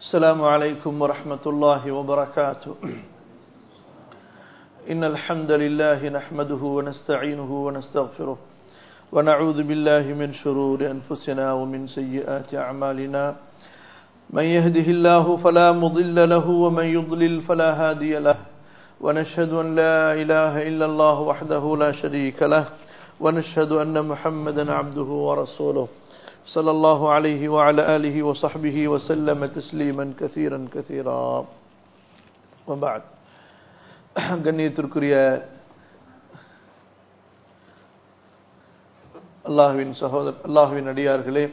السلام عليكم ورحمة الله وبركاته إن الحمد لله نحمده ونستعينه ونستغفره ونعوذ بالله من شرور أنفسنا ومن سيئات أعمالنا من يهده الله فلا مضل له ومن يضلل فلا هادي له ونشهد أن لا إله إلا الله وحده لا شريك له ونشهد أن محمدا عبده ورسوله صلى الله عليه وعلى آله وصحبه وسلم تسليما كثيرا كثيرا وبعد கண்ணியத்திற்குரிய அல்லாஹுவின் சகோதர அல்லாஹுவின் அடியார்களே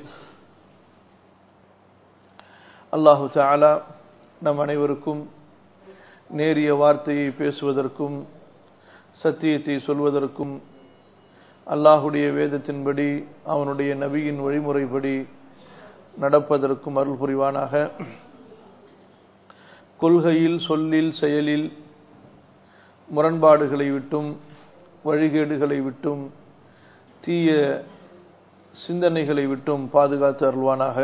அல்லாஹு தாலா நம் அனைவருக்கும் நேரிய வார்த்தையை பேசுவதற்கும் சத்தியத்தை சொல்வதற்கும் அல்லாஹுடைய வேதத்தின்படி அவனுடைய நபியின் வழிமுறைப்படி நடப்பதற்கும் அருள் புரிவானாக கொள்கையில் சொல்லில் செயலில் முரண்பாடுகளை விட்டும் வழிகேடுகளை விட்டும் தீய சிந்தனைகளை விட்டும் பாதுகாத்து அருள்வானாக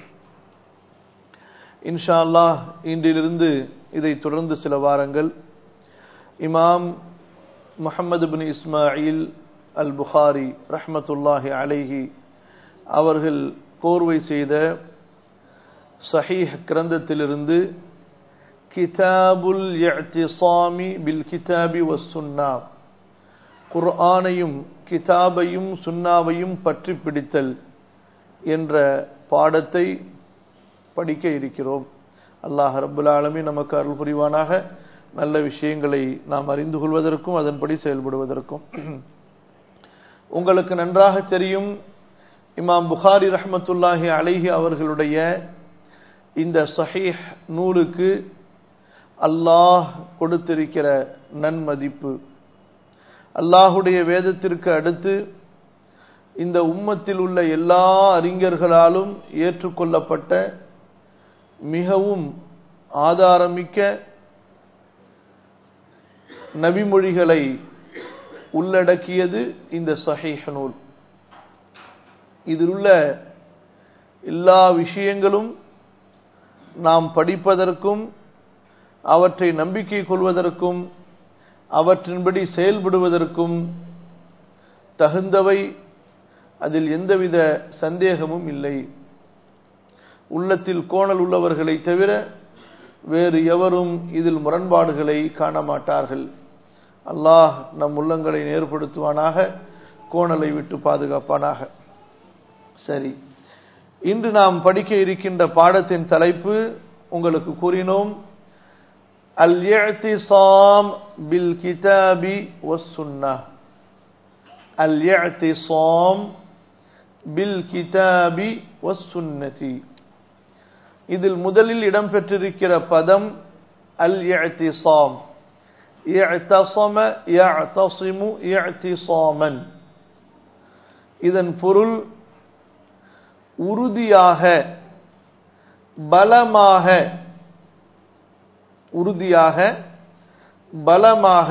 இன்ஷா அல்லாஹ் இன்றிலிருந்து இதை தொடர்ந்து சில வாரங்கள் இமாம் முகமது பின் இஸ்மாயில் அல் புகாரி ரஹமத்துல்லாஹி அலைஹி அவர்கள் கோர்வை செய்த சஹீஹ் கிரந்தத்திலிருந்து கிதாபுல் இஅ்திசாமி பில் கிதாபி வசுன்னா குர்ஆனையும் கிதாபையும் சுன்னாவையும் பற்றி பிடித்தல் என்ற பாடத்தை படிக்க இருக்கிறோம் அல்லாஹ் ரபுல் ஆலமி நமக்கு அருள் புரிவானாக நல்ல விஷயங்களை நாம் அறிந்து கொள்வதற்கும் அதன்படி செயல்படுவதற்கும் உங்களுக்கு நன்றாக தெரியும் இமாம் புகாரி ரஹமத்துல்லாஹி அலைஹி அவர்களுடைய இந்த சஹீஹ் நூலுக்கு அல்லாஹ் கொடுத்திருக்கிற நன்மதிப்பு அல்லாஹுடைய வேதத்திற்கு அடுத்து இந்த உம்மத்தில் உள்ள எல்லா அறிஞர்களாலும் ஏற்றுக்கொள்ளப்பட்ட மிகவும் ஆதாரமிக்க நபிமொழிகளை உள்ளடக்கியது இந்த சஹீஹ் நூல் இதில் உள்ள எல்லா விஷயங்களும் நாம் படிப்பதற்கும் அவற்றை நம்பிக்கை கொள்வதற்கும் அவற்றின்படி செயல்படுவதற்கும் தகுந்தவை அதில் எந்தவித சந்தேகமும் இல்லை உள்ளத்தில் கோணல் உள்ளவர்களை தவிர வேறு எவரும் இதில் முரண்பாடுகளை காண மாட்டார்கள் அல்லாஹ் நம் உள்ளங்களை நேர்படுத்துவானாக கோணலை விட்டு பாதுகாப்பானாக சரி இன்று நாம் படிக்க இருக்கின்ற பாடத்தின் தலைப்பு உங்களுக்கு கூறினோம் அல் இஅ்திசாம் பில் கிதாபி வஸ்ஸுன்னா அல் இஅ்திசாம் பில் கிதாபி வஸ்ஸுன்னதி இதில் முதலில் இடம்பெற்றிருக்கிற பதம் அல் இஅ்திசாம் اعتصم يعتصم اعتصاما இதன் பொருள் உறுதியாக பலமாக உறுதியாக பலமாக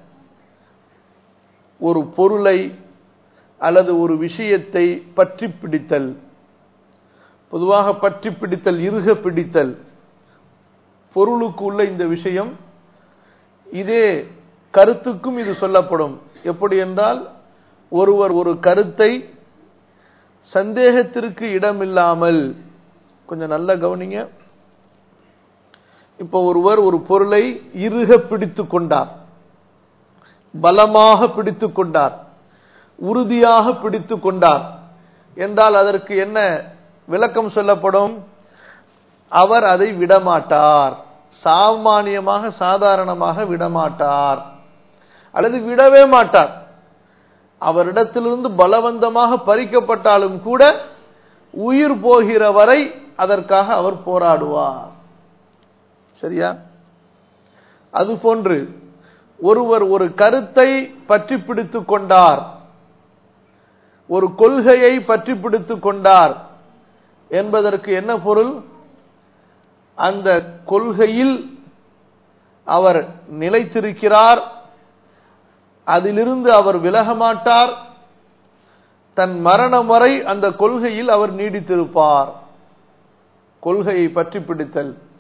ஒரு பொருளை அல்லது ஒரு விஷயத்தை பற்றி பிடித்தல் பொதுவாக பற்றி பிடித்தல் இருக பிடித்தல் பொருளுக்கு உள்ள இந்த விஷயம் இதே கருத்துக்கும் இது சொல்லப்படும் எப்படி என்றால் ஒருவர் ஒரு கருத்தை சந்தேகத்திற்கு இடமில்லாமல் கொஞ்சம் நல்ல கவனிங்க இப்போ ஒருவர் ஒரு பொருளை இறுக பிடித்து கொண்டார் பலமாக பிடித்து கொண்டார் உறுதியாக பிடித்து கொண்டார் என்றால் அதற்கு என்ன விளக்கம் சொல்லப்படும் அவர் அதை விடமாட்டார் சாமானியமாக சாதாரணமாக விடமாட்டார் அல்லது விடவே மாட்டார் அவரிடத்திலிருந்து பலவந்தமாக பறிக்கப்பட்டாலும் கூட உயிர் போகிற வரை அதற்காக அவர் போராடுவார் சரியா அது போன்று ஒருவர் ஒரு கருத்தை பற்றி பிடித்துக் கொண்டார் ஒரு கொள்கையை பற்றி பிடித்துக் கொண்டார் என்பதற்கு என்ன பொருள் அந்த கொள்கையில் அவர் நிலைத்திருக்கிறார் அதிலிருந்து அவர் விலக மாட்டார் தன் மரணம் வரை அந்த கொள்கையில் அவர் நீடித்திருப்பார் கொள்கையை பற்றி பிடித்தல்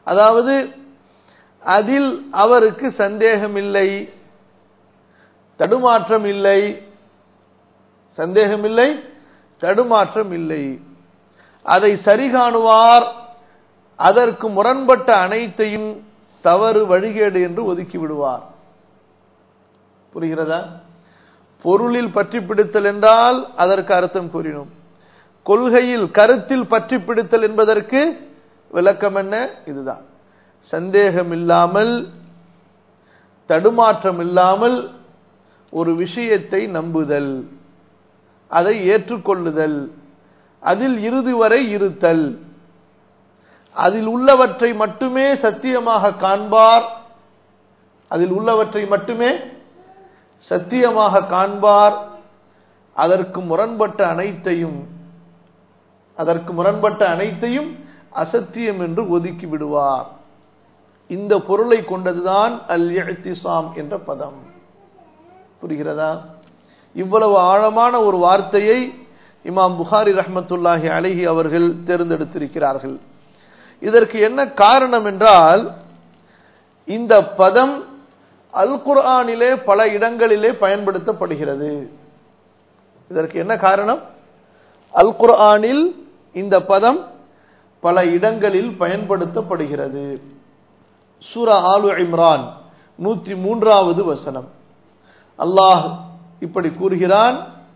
அதாவது அதில் அவருக்கு சந்தேகம் இல்லை தடுமாற்றம் இல்லை சந்தேகம் இல்லை தடுமாற்றம் இல்லை அதை சரி காணுவார் அதற்கு முரண்பட்ட அனைத்தையும் தவறு வழிகேடு என்று ஒதுக்கி விடுவார் புரிகிறதா பொருளில் பற்றி பிடித்தல் என்றால் அதற்கு அர்த்தம் கூறினோம் கொள்கையில் கருத்தில் பற்றி பிடித்தல் என்பதற்கு விளக்கம் என்ன இதுதான் சந்தேகம் இல்லாமல் தடுமாற்றம் இல்லாமல் ஒரு விஷயத்தை நம்புதல் அதை ஏற்றுக்கொள்ளுதல் அதில் இறுதி வரை இருத்தல் அதில் உள்ளவற்றை மட்டுமே சத்தியமாக காண்பார் அதில் உள்ளவற்றை மட்டுமே சத்தியமாக காண்பார் அதற்கு முரண்பட்ட அனைத்தையும் அதற்கு முரண்பட்ட அனைத்தையும் அசத்தியம் என்று ஒதுக்கி விடுவார் இந்த பொருளை கொண்டதுதான் அல் இஹ்திசாம் என்ற பதம் புரிகிறதா இவ்வளவு ஆழமான ஒரு வார்த்தையை இமாம் புகாரி ரஹமத்துல்லாஹி அழகி அவர்கள் தேர்ந்தெடுத்திருக்கிறார்கள் இதற்கு என்ன காரணம் என்றால் இந்த பதம் அல் குர்ஆனிலே பல இடங்களிலே பயன்படுத்தப்படுகிறது இதற்கு என்ன காரணம் அல் குர்ஆனில் இந்த பதம் பல இடங்களில் பயன்படுத்தப்படுகிறது சூரா ஆலு இம்ரான் நூத்தி மூன்றாவது வசனம் அல்லாஹ் இப்படி கூறுகிறான்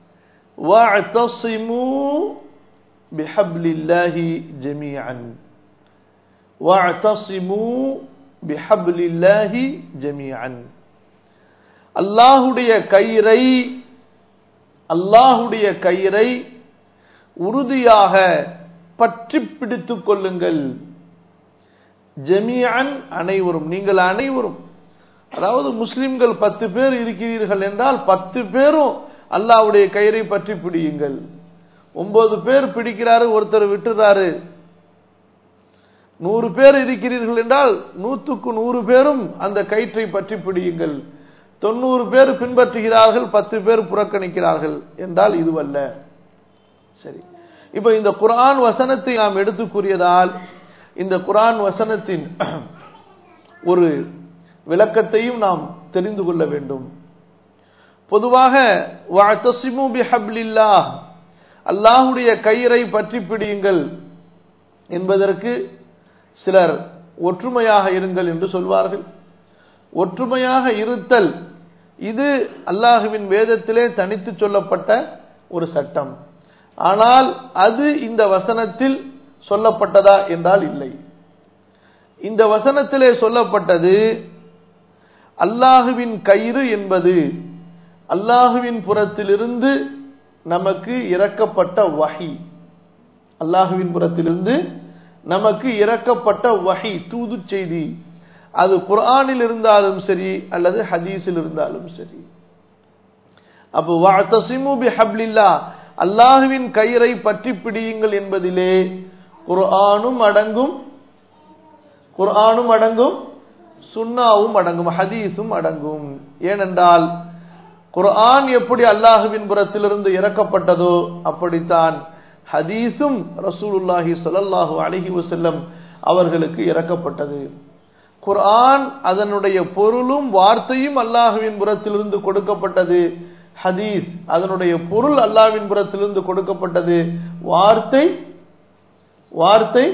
واعتصموا بحبل الله جميعا واعتصموا بحبل الله جميعا அல்லாஹுடைய கயிறை அல்லாஹுடைய கயிறை உறுதியாக பற்றி பிடித்துக் கொள்ளுங்கள் ஜமியான் அனைவரும் நீங்கள் அனைவரும் அதாவது முஸ்லிம்கள் பத்து பேர் இருக்கிறீர்கள் என்றால் பத்து பேரும் அல்லாவுடைய கயிறை பற்றி பிடியுங்கள் ஒன்பது பேர் பிடிக்கிறாரு ஒருத்தர் விட்டுறாரு நூறு பேர் இருக்கிறீர்கள் என்றால் நூற்றுக்கு நூறு பேரும் அந்த கயிற்றை பற்றி பிடியுங்கள் தொண்ணூறு பேர் பின்பற்றுகிறார்கள் பத்து பேர் புறக்கணிக்கிறார்கள் என்றால் இதுவல்ல சரி இப்ப இந்த குரான் வசனத்தை நாம் எடுத்து கூறியதால் இந்த குரான் வசனத்தின் ஒரு விளக்கத்தையும் நாம் தெரிந்து கொள்ள வேண்டும் பொதுவாக அல்லாஹுடைய கயிறை பற்றி பிடியுங்கள் என்பதற்கு சிலர் ஒற்றுமையாக இருங்கள் என்று சொல்வார்கள் ஒற்றுமையாக இருத்தல் இது அல்லாஹுவின் வேதத்திலே தனித்து சொல்லப்பட்ட ஒரு சட்டம் ஆனால் அது இந்த வசனத்தில் சொல்லப்பட்டதா என்றால் இல்லை இந்த வசனத்திலே சொல்லப்பட்டது அல்லாஹுவின் கயிறு என்பது அல்லாஹுவின் புறத்திலிருந்து நமக்கு இறக்கப்பட்ட வகை அல்லாஹுவின் புறத்திலிருந்து நமக்கு இறக்கப்பட்ட வகை தூது செய்தி அது குர்ஆனில் இருந்தாலும் சரி அல்லது ஹதீஸில் இருந்தாலும் சரி அப்போ வாத்தசிமு பி ஹப்லில்லா அல்லாஹுவின் கயிறை பற்றி பிடியுங்கள் என்பதிலே குர்ஆனும் அடங்கும் குர்ஆனும் அடங்கும் சுன்னாவும் அடங்கும் ஹதீஸும் அடங்கும் ஏனென்றால் குர்ஆன் எப்படி அல்லாஹுவின் புறத்திலிருந்து இறக்கப்பட்டதோ அப்படித்தான் ஹதீஸும் ரசூலுல்லாஹி ஸல்லல்லாஹு அலைஹி வஸல்லம் அவர்களுக்கு இறக்கப்பட்டது குர்ஆன் அதனுடைய பொருளும் வார்த்தையும் அல்லாஹுவின் புறத்திலிருந்து கொடுக்கப்பட்டது ஹதீஸ் அதனுடைய பொருள் அல்லாஹ்வின் புறத்திலிருந்து கொடுக்கப்பட்டது வார்த்தை வார்த்தை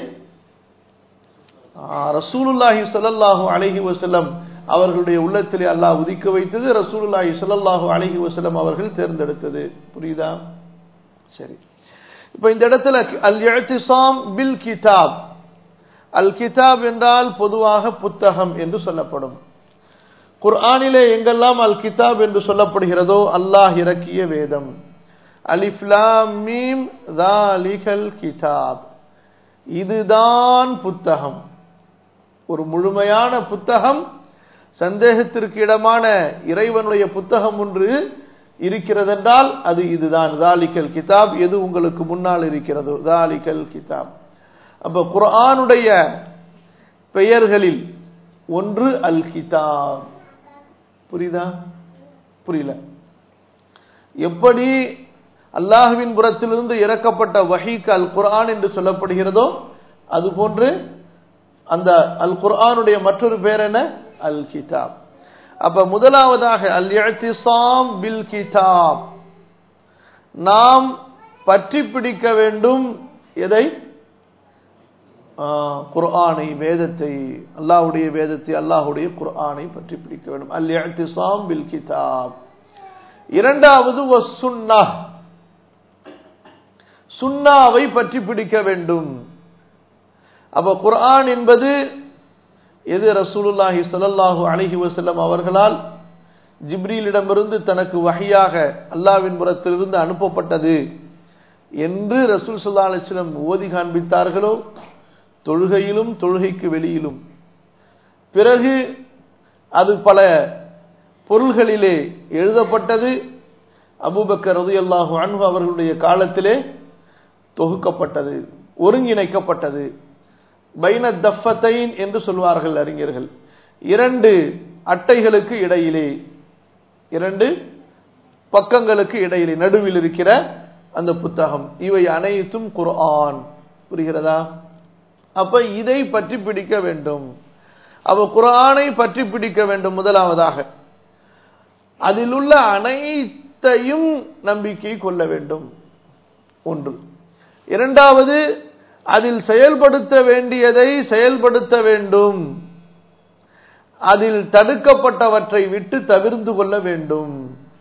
ரசூலுல்லாஹி ஸல்லல்லாஹு அலைஹி வஸல்லம் அவர்களுடைய உள்ளத்திலே அல்லாஹ் உதிக்க வைத்தது ரசூலுல்லாஹி ஸல்லல்லாஹு அலைஹி வஸல்லம் அவர்கள் தேர்ந்தெடுத்தது புரியுதா சரி இப்போ இந்த இடத்துல அல் இஅ்திஸாம் பில் கிதாப் அல் கிதாப் என்றால் பொதுவாக புத்தகம் என்று சொல்லப்படும் குர்ஆனிலே எங்கெல்லாம் அல் கிதாப் என்று சொல்லப்படுகிறதோ அல்லாஹ் இறக்கிய வேதம் அலிஃப்லாம் மீம் தாலிகல் கிதாப் இதுதான் புத்தகம் ஒரு முழுமையான புத்தகம் சந்தேகத்திற்கு இடமான இறைவனுடைய புத்தகம் ஒன்று இருக்கிறதென்றால் அது இதுதான் தாலிக்கல் கிதாப் எது உங்களுக்கு முன்னால் இருக்கிறதோ தாலிக்கல் கிதாப் அப்ப குர்ஆனுடைய பெயர்களில் ஒன்று அல் கிதாப் புரியுதா புரியல எப்படி அல்லாஹுவின் புறத்திலிருந்து இறக்கப்பட்ட வஹீக்கு அல் குர்ஆன் என்று சொல்லப்படுகிறதோ அதுபோன்று அந்த அல் குர்ஆனுடைய மற்றொரு பேர் என்ன அல் கிதாப் அப்ப முதலாவதாக அல் இஅ்திஸாம் பில் கிதாப் நாம் பற்றி பிடிக்க வேண்டும் எதை குர்ஆனை வேதத்தை அல்லாஹ்வுடைய வேதத்தை அல்லாஹ்வுடைய குர்ஆனை பற்றி பிடிக்க வேண்டும் அல் இஅ்திஸாம் பில் கிதாப் இரண்டாவது வசுன்னா சுன்னாவை பற்றி பிடிக்க வேண்டும் அப்ப குர்ஆன் என்பது எது ரசூலுல்லாஹி ஸல்லல்லாஹு அலைஹி வஸல்லம் அவர்களால் ஜிப்ரீலிடமிருந்து தனக்கு வகையாக அல்லாவின் புறத்திலிருந்து அனுப்பப்பட்டது என்று ரசூல் சல்லா அலிஸ்லம் ஓதி காண்பித்தார்களோ தொழுகையிலும் தொழுகைக்கு வெளியிலும் பிறகு அது பல பொருள்களிலே எழுதப்பட்டது அபூபக்கர் ரதியல்லாஹு அன்ஹு அவர்களுடைய காலத்திலே தொகுக்கப்பட்டது ஒருங்கிணைக்கப்பட்டது பைன தஃபத்தைன் என்று சொல்வார்கள் அறிஞர்கள் இரண்டு அட்டைகளுக்கு இடையிலே இரண்டு பக்கங்களுக்கு இடையிலே நடுவில் இருக்கிற அந்த புத்தகம் இவை அனைத்தும் குர்ஆன் புரிகிறதா அப்ப இதை பற்றி பிடிக்க வேண்டும் அவ குரானை பற்றி பிடிக்க வேண்டும் முதலாவதாக அதில் உள்ள அனைத்தையும் நம்பிக்கை கொள்ள வேண்டும் ஒன்று இரண்டாவது அதில் செயல்படுத்த வேண்டியதை செயல்படுத்த வேண்டும் அதில் தடுக்கப்பட்டவற்றை விட்டு தவிர்ந்து கொள்ள வேண்டும்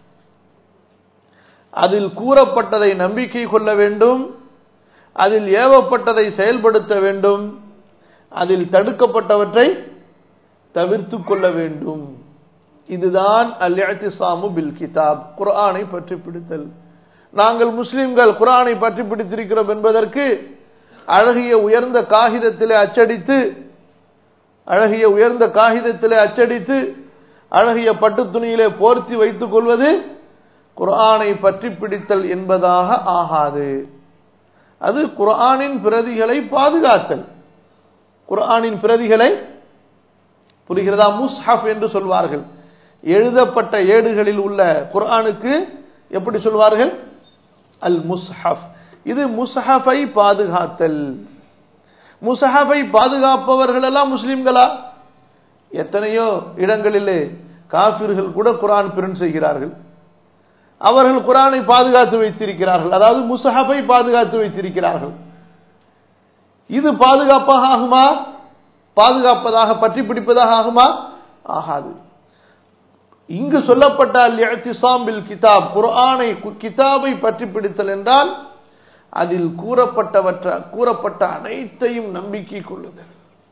அதில் கூறப்பட்டதை நம்பிக்கை கொள்ள வேண்டும் அதில் ஏவப்பட்டதை செயல்படுத்த வேண்டும் அதில் தடுக்கப்பட்டவற்றை தவிர்த்து கொள்ள வேண்டும் இதுதான் அல் இஅ்திஸாமு பில் கிதாப் குர்ஆனை பற்றி பிடித்தல் நாங்கள் முஸ்லிம்கள் குர்ஆனை பற்றி பிடித்திருக்கிறோம் என்பதற்கு அழகிய உயர்ந்த காகிதத்திலே அச்சடித்து அழகிய உயர்ந்த காகிதத்திலே அச்சடித்து அழகிய பட்டு துணியிலே போர்த்தி வைத்துக் கொள்வது குர்ஆனை பற்றி பிடித்தல் என்பதாக ஆகாது அது குர்ஆனின் பிரதிகளை பாதுகாத்தல் குர்ஆனின் பிரதிகளை புரிகிறதா முஸ்ஹப் என்று சொல்வார்கள் எழுதப்பட்ட ஏடுகளில் உள்ள குர்ஆனுக்கு எப்படி சொல்வார்கள் அல் முஸ்ஹப் இது முஸ்ஹபை பாதுகாத்தல் முஸ்ஹபை பாதுகாப்பவர்கள் எல்லாம் முஸ்லிம்களா எத்தனையோ இடங்களிலே காபிர்கள் கூட குரான் பிரிண்ட் செய்கிறார்கள் அவர்கள் குரானை பாதுகாத்து வைத்திருக்கிறார்கள் அதாவது முஸ்ஹபை பாதுகாத்து வைத்திருக்கிறார்கள் இது பாதுகாப்பாக ஆகுமா பாதுகாப்பதாக பற்றி பிடிப்பதாக ஆகுமா ஆகாது இங்கு சொல்லப்பட்ட அல் கிதாப் குர்ஆனை கிதாபை பற்றி பிடித்தல் என்றால் அதில் கூறப்பட்டவற்ற கூறப்பட்ட அனைத்தையும் நம்பிக்கை கொள்ளுதல்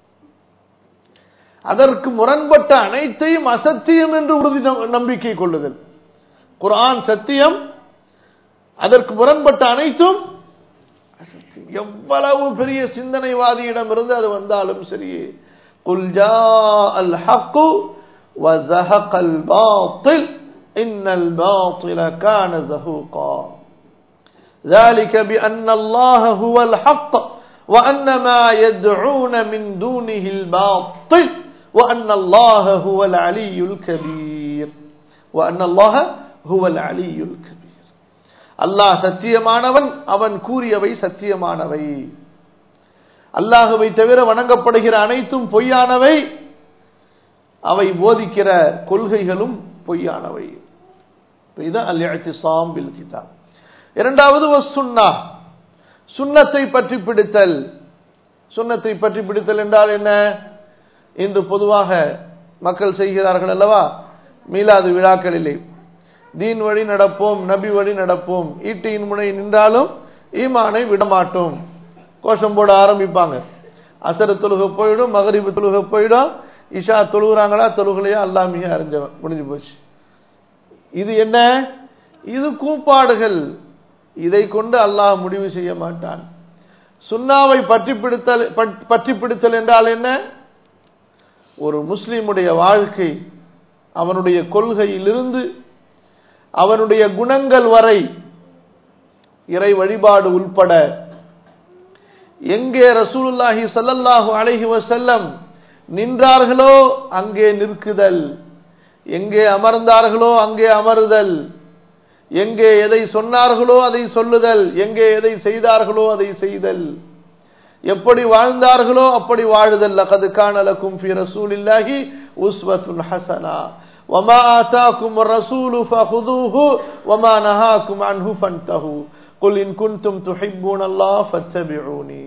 அதற்கு முரண்பட்ட அனைத்தையும் அசத்தியம் என்று உறுதி நம்பிக்கை கொள்ளுதல் குர்ஆன் சத்தியம் அதற்கு முரண்பட்ட அனைத்தும் அசத்தியம் எவ்வளவு பெரிய சிந்தனைவாதியிடம் இருந்து அது வந்தாலும் சரி குல் ஜா அல் ஹக்கு وزهق الباطل إن الباطل كان زهوقا ذلك بأن الله هو الحق وأن ما يدعون من دونه الباطل وأن الله هو العلي الكبير وأن الله هو العلي الكبير அல்லாஹ் சத்தியமானவன் அவன் கூறியவை சத்தியமானவை அல்லாஹுவை தவிர வணங்கப்படுகிற அனைத்தும் பொய்யானவை அவை போதிக்கிற கொள்கைகளும் பொய்யானவை இதுதான் அல் பில் கிதாப் இரண்டாவது சுன்னா சுன்னத்தை பற்றி பிடித்தல் சுன்னத்தை பற்றி பிடித்தல் என்றால் என்ன இன்று பொதுவாக மக்கள் செய்கிறார்கள் அல்லவா மீளாது விழாக்களிலே தீன் வழி நடப்போம் நபி வழி நடப்போம் ஈட்டியின் முனை நின்றாலும் ஈமானை விடமாட்டோம் கோஷம் போட ஆரம்பிப்பாங்க அசர தொழுக போயிடும் மகரிபு தொழுக போயிடும் இஷா தொழுகிறாங்களா தொழுகலையா அல்லாமியா அறிஞ்சவன் முடிஞ்சு போச்சு இது என்ன இது கூப்பாடுகள் இதை கொண்டு அல்லாஹ் முடிவு செய்ய மாட்டான் சுண்ணாவை பற்றி பிடித்தல் பற்றி பிடித்தல் என்றால் என்ன ஒரு முஸ்லிமுடைய வாழ்க்கை அவனுடைய கொள்கையிலிருந்து அவனுடைய குணங்கள் வரை இறை வழிபாடு உள்பட எங்கே ரசூலுல்லாஹி சல்லல்லாஹு அலைஹி வசல்லம் நின்றார்களோ அங்கே நிற்குதல் எங்கே அமர்ந்தார்களோ அங்கே அமருதல் எங்கே எதை சொன்னார்களோ அதை சொல்லுதல் எங்கே எதை செய்தார்களோ அதை செய்தல் எப்படி வாழ்ந்தார்களோ அப்படி வாழுதல் லகது கானலக்கும் ஃபி ரசூலில்லாஹி உஸ்வத்துன் ஹசனா وما آتاكم الرسول فخذوه وما نهاكم عنه فانتهوا قل إن كنتم تحبون الله فاتبعوني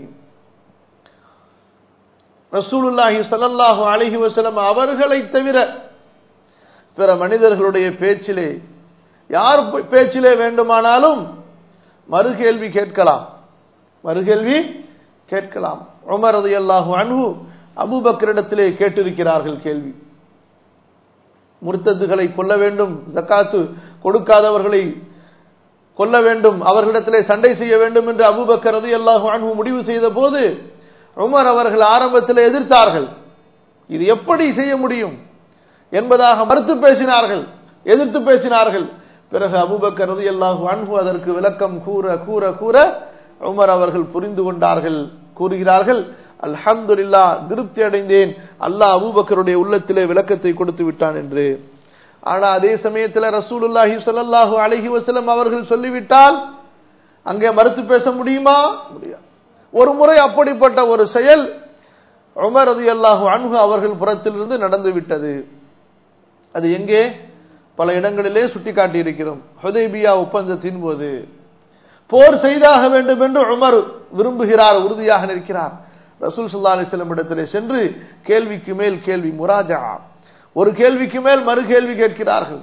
ரசூலுல்லாஹி ஸல்லல்லாஹு அலைஹி வஸல்லம் அவர்களை தவிர பிற மனிதர்களுடைய பேச்சிலே யார் பேச்சிலே வேண்டுமானாலும் மறுகேள்வி கேட்கலாம் மறுகேள்வி கேட்கலாம் உமர் ரலியல்லாஹு அன்ஹு அபூபக்கரிடத்திலே கேட்டிருக்கிறார்கள் கேள்வி முர்த்தத்துகளை கொல்ல வேண்டும் ஜக்காத்து கொடுக்காதவர்களை கொல்ல வேண்டும் அவர்களிடத்திலே சண்டை செய்ய வேண்டும் என்று அபூபக்கர் ரலியல்லாஹு அன்ஹு முடிவு செய்த போது உமர் அவர்கள் ஆரம்பத்தில் எதிர்த்தார்கள் இது எப்படி செய்ய முடியும் என்பதாக மறுத்து பேசினார்கள் எதிர்த்து பேசினார்கள் பிறகு அபுபக்கர் ரலியல்லாஹு அன்ஹு அதற்கு விளக்கம் கூற கூற கூற உமர் அவர்கள் புரிந்து கொண்டார்கள் கூறுகிறார்கள் அல்ஹம்துலில்லா திருப்தி அடைந்தேன் அல்லாஹ் அபூபக்கருடைய உள்ளத்திலே விளக்கத்தை கொடுத்து விட்டான் என்று ஆனா அதே சமயத்தில் ரசூலுல்லாஹி ஸல்லல்லாஹு அலைஹி வஸல்லம் அவர்கள் சொல்லிவிட்டால் அங்கே மறுத்து பேச முடியுமா முடியாது ஒரு முறை அப்படிப்பட்ட ஒரு செயல் உமர் ரலியல்லாஹு அன்ஹு அவர்கள் புறத்திலிருந்து நடந்து விட்டது அது எங்கே பல இடங்களிலே சுட்டிக்காட்டி இருக்கிறோம் ஹுதைபியா ஒப்பந்தத்தின் போது போர் செய்தாக வேண்டும் என்று உமர் விரும்புகிறார் உறுதியாக நிற்கிறார் ரசூல் சுல்லா அலிஸ்லம் இடத்திலே சென்று கேள்விக்கு மேல் கேள்வி முராஜா ஒரு கேள்விக்கு மேல் மறு கேள்வி கேட்கிறார்கள்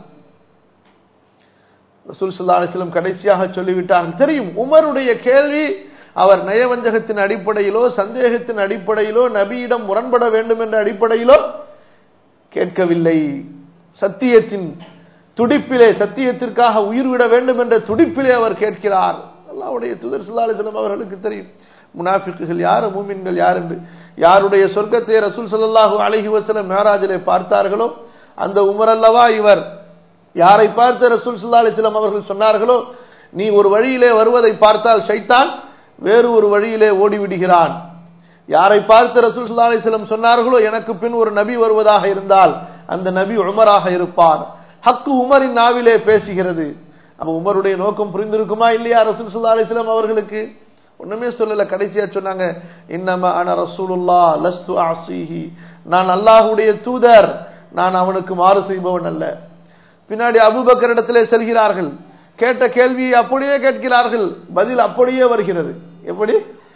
ரசூல் சுல்லா அலிஸ்லம் கடைசியாக சொல்லிவிட்டார்கள் தெரியும் உமருடைய கேள்வி அவர் நயவஞ்சகத்தின் அடிப்படையிலோ சந்தேகத்தின் அடிப்படையிலோ நபியிடம் முரண்பட வேண்டும் என்ற அடிப்படையிலோ கேட்கவில்லை சத்தியத்தின் துடிப்பிலே சத்தியத்திற்காக உயிர் விட வேண்டும் என்ற துடிப்பிலே அவர் கேட்கிறார் அல்லாவுடைய துதர் சுல்லாலிசலம் அவர்களுக்கு தெரியும் முனாஃபிக்குகள் யார் மூமின்கள் யார் என்று யாருடைய சொர்க்கத்தை ரசூல் சல்லாஹூ அலஹி வசலம் மேராஜிலே பார்த்தார்களோ அந்த உமர் அல்லவா இவர் யாரை பார்த்து ரசூல் சுல்லா அலிஸ்லாம் அவர்கள் சொன்னார்களோ நீ ஒரு வழியிலே வருவதை பார்த்தால் ஷைத்தான் வேறு ஒரு வழியிலே ஓடிவிடுகிறான் யாரை பார்த்து ரசூல் சுல்லா அலிஸ்லம் சொன்னார்களோ எனக்கு பின் ஒரு நபி வருவதாக இருந்தால் அந்த நபி உமராக இருப்பார் ஹக்கு உமரின் நாவிலே பேசுகிறது அப்ப உமருடைய நோக்கம் புரிந்திருக்குமா இல்லையா ரசூல் சுல்லா அலிஸ்லாம் அவர்களுக்கு ஒண்ணுமே சொல்லல கடைசியா சொன்னாங்க இன்னம அன ரசூலுல்லா லஸ்து ஆசிஹி நான் அல்லாஹுடைய தூதர் நான் அவனுக்கு மாறு செய்பவன் அல்ல பின்னாடி அபுபக்கர் இடத்திலே செல்கிறார்கள் கேட்ட கேள்வியை அப்படியே கேட்கிறார்கள் பதில் அப்படியே வருகிறது எப்படி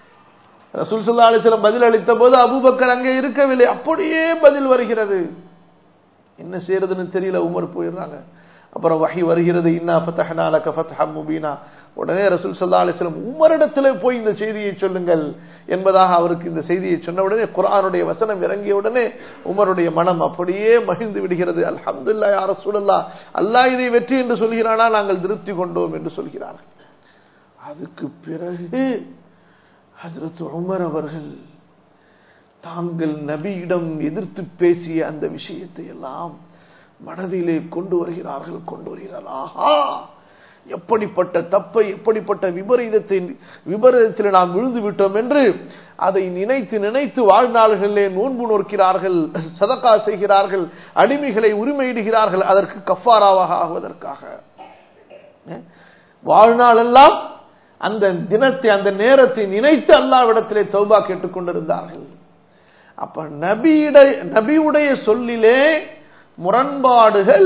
ரசூல் சுல்லா அலிஸ்லம் பதில் அளித்த போது அபுபக்கர் அங்கே இருக்கவில்லை அப்படியே பதில் வருகிறது என்ன செய்யறதுன்னு தெரியல உமர் போயிடுறாங்க அப்புறம் வகை வருகிறது இன்னா ஃபத்தஹனா லக ஃபத்ஹம் முபீனா உடனே ரசூல் சல்லா அலிஸ்லம் உமரிடத்தில் போய் இந்த செய்தியை சொல்லுங்கள் என்பதாக அவருக்கு இந்த செய்தியை சொன்ன உடனே குரானுடைய வசனம் இறங்கிய உடனே உமருடைய மனம் அப்படியே மகிழ்ந்து விடுகிறது அல்ஹம்துல்லா யார சூழல்லா அல்லாஹ் இதை வெற்றி என்று சொல்கிறானா நாங்கள் திருப்தி கொண்டோம் என்று சொல்கிறார்கள் அதுக்கு பிறகு ஹசரத் உமர் அவர்கள் தாங்கள் நபியிடம் எதிர்த்து பேசிய அந்த விஷயத்தை எல்லாம் மனதிலே கொண்டு வருகிறார்கள் கொண்டு வருகிறார்கள் ஆஹா எப்படிப்பட்ட தப்பை எப்படிப்பட்ட விபரீதத்தை விபரீதத்தில் நாம் விழுந்து விட்டோம் என்று அதை நினைத்து நினைத்து வாழ்நாள்களிலே நோன்பு நோக்கிறார்கள் சதக்கா செய்கிறார்கள் அடிமைகளை உரிமையிடுகிறார்கள் அதற்கு கஃபாராவாக ஆகுவதற்காக வாழ்நாளெல்லாம் அந்த தினத்தை அந்த நேரத்தை நினைத்து அல்லாவிடத்திலே தௌபா கேட்டுக்கொண்டிருந்தார்கள் அப்ப நபியிட நபியுடைய சொல்லிலே முரண்பாடுகள்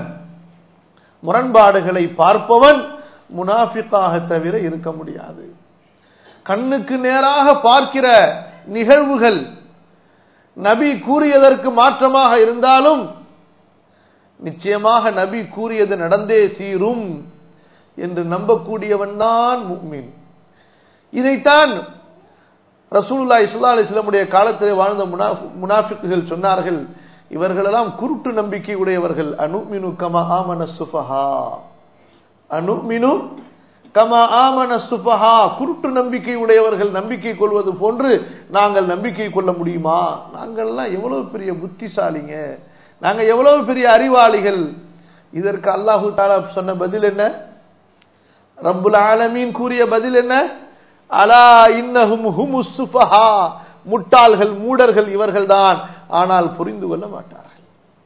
முரண்பாடுகளை பார்ப்பவன் முனாஃபிக்காக தவிர இருக்க முடியாது கண்ணுக்கு நேராக பார்க்கிற நிகழ்வுகள் நபி கூறியதற்கு மாற்றமாக இருந்தாலும் நிச்சயமாக நபி கூறியது நடந்தே தீரும் என்று நம்பக்கூடியவன் தான் முக்மின் இதைத்தான் ரசூல்லா இஸ்லா அலிஸ்லமுடைய காலத்திலே வாழ்ந்த முனாஃபிக்குகள் சொன்னார்கள் இவர்களெல்லாம் குருட்டு நம்பிக்கை உடையவர்கள் அனுமினு கமா ஆமன சுபஹா அனுமினு கமா ஆமன சுபஹா குருட்டு நம்பிக்கை உடையவர்கள் நம்பிக்கை கொள்வது போன்று நாங்கள் நம்பிக்கை கொள்ள முடியுமா நாங்கள்லாம் எவ்வளவு பெரிய புத்திசாலிங்க நாங்க எவ்வளவு பெரிய அறிவாளிகள் இதற்கு அல்லாஹு தாலா சொன்ன பதில் என்ன ரப்புல் ஆலமீன் கூறிய பதில் என்ன அலா இன்னஹும் ஹுமுஸ் சுபஹா முட்டாள்கள் மூடர்கள் இவர்கள்தான் ஆனால் புரிந்து கொள்ள மாட்டார்கள்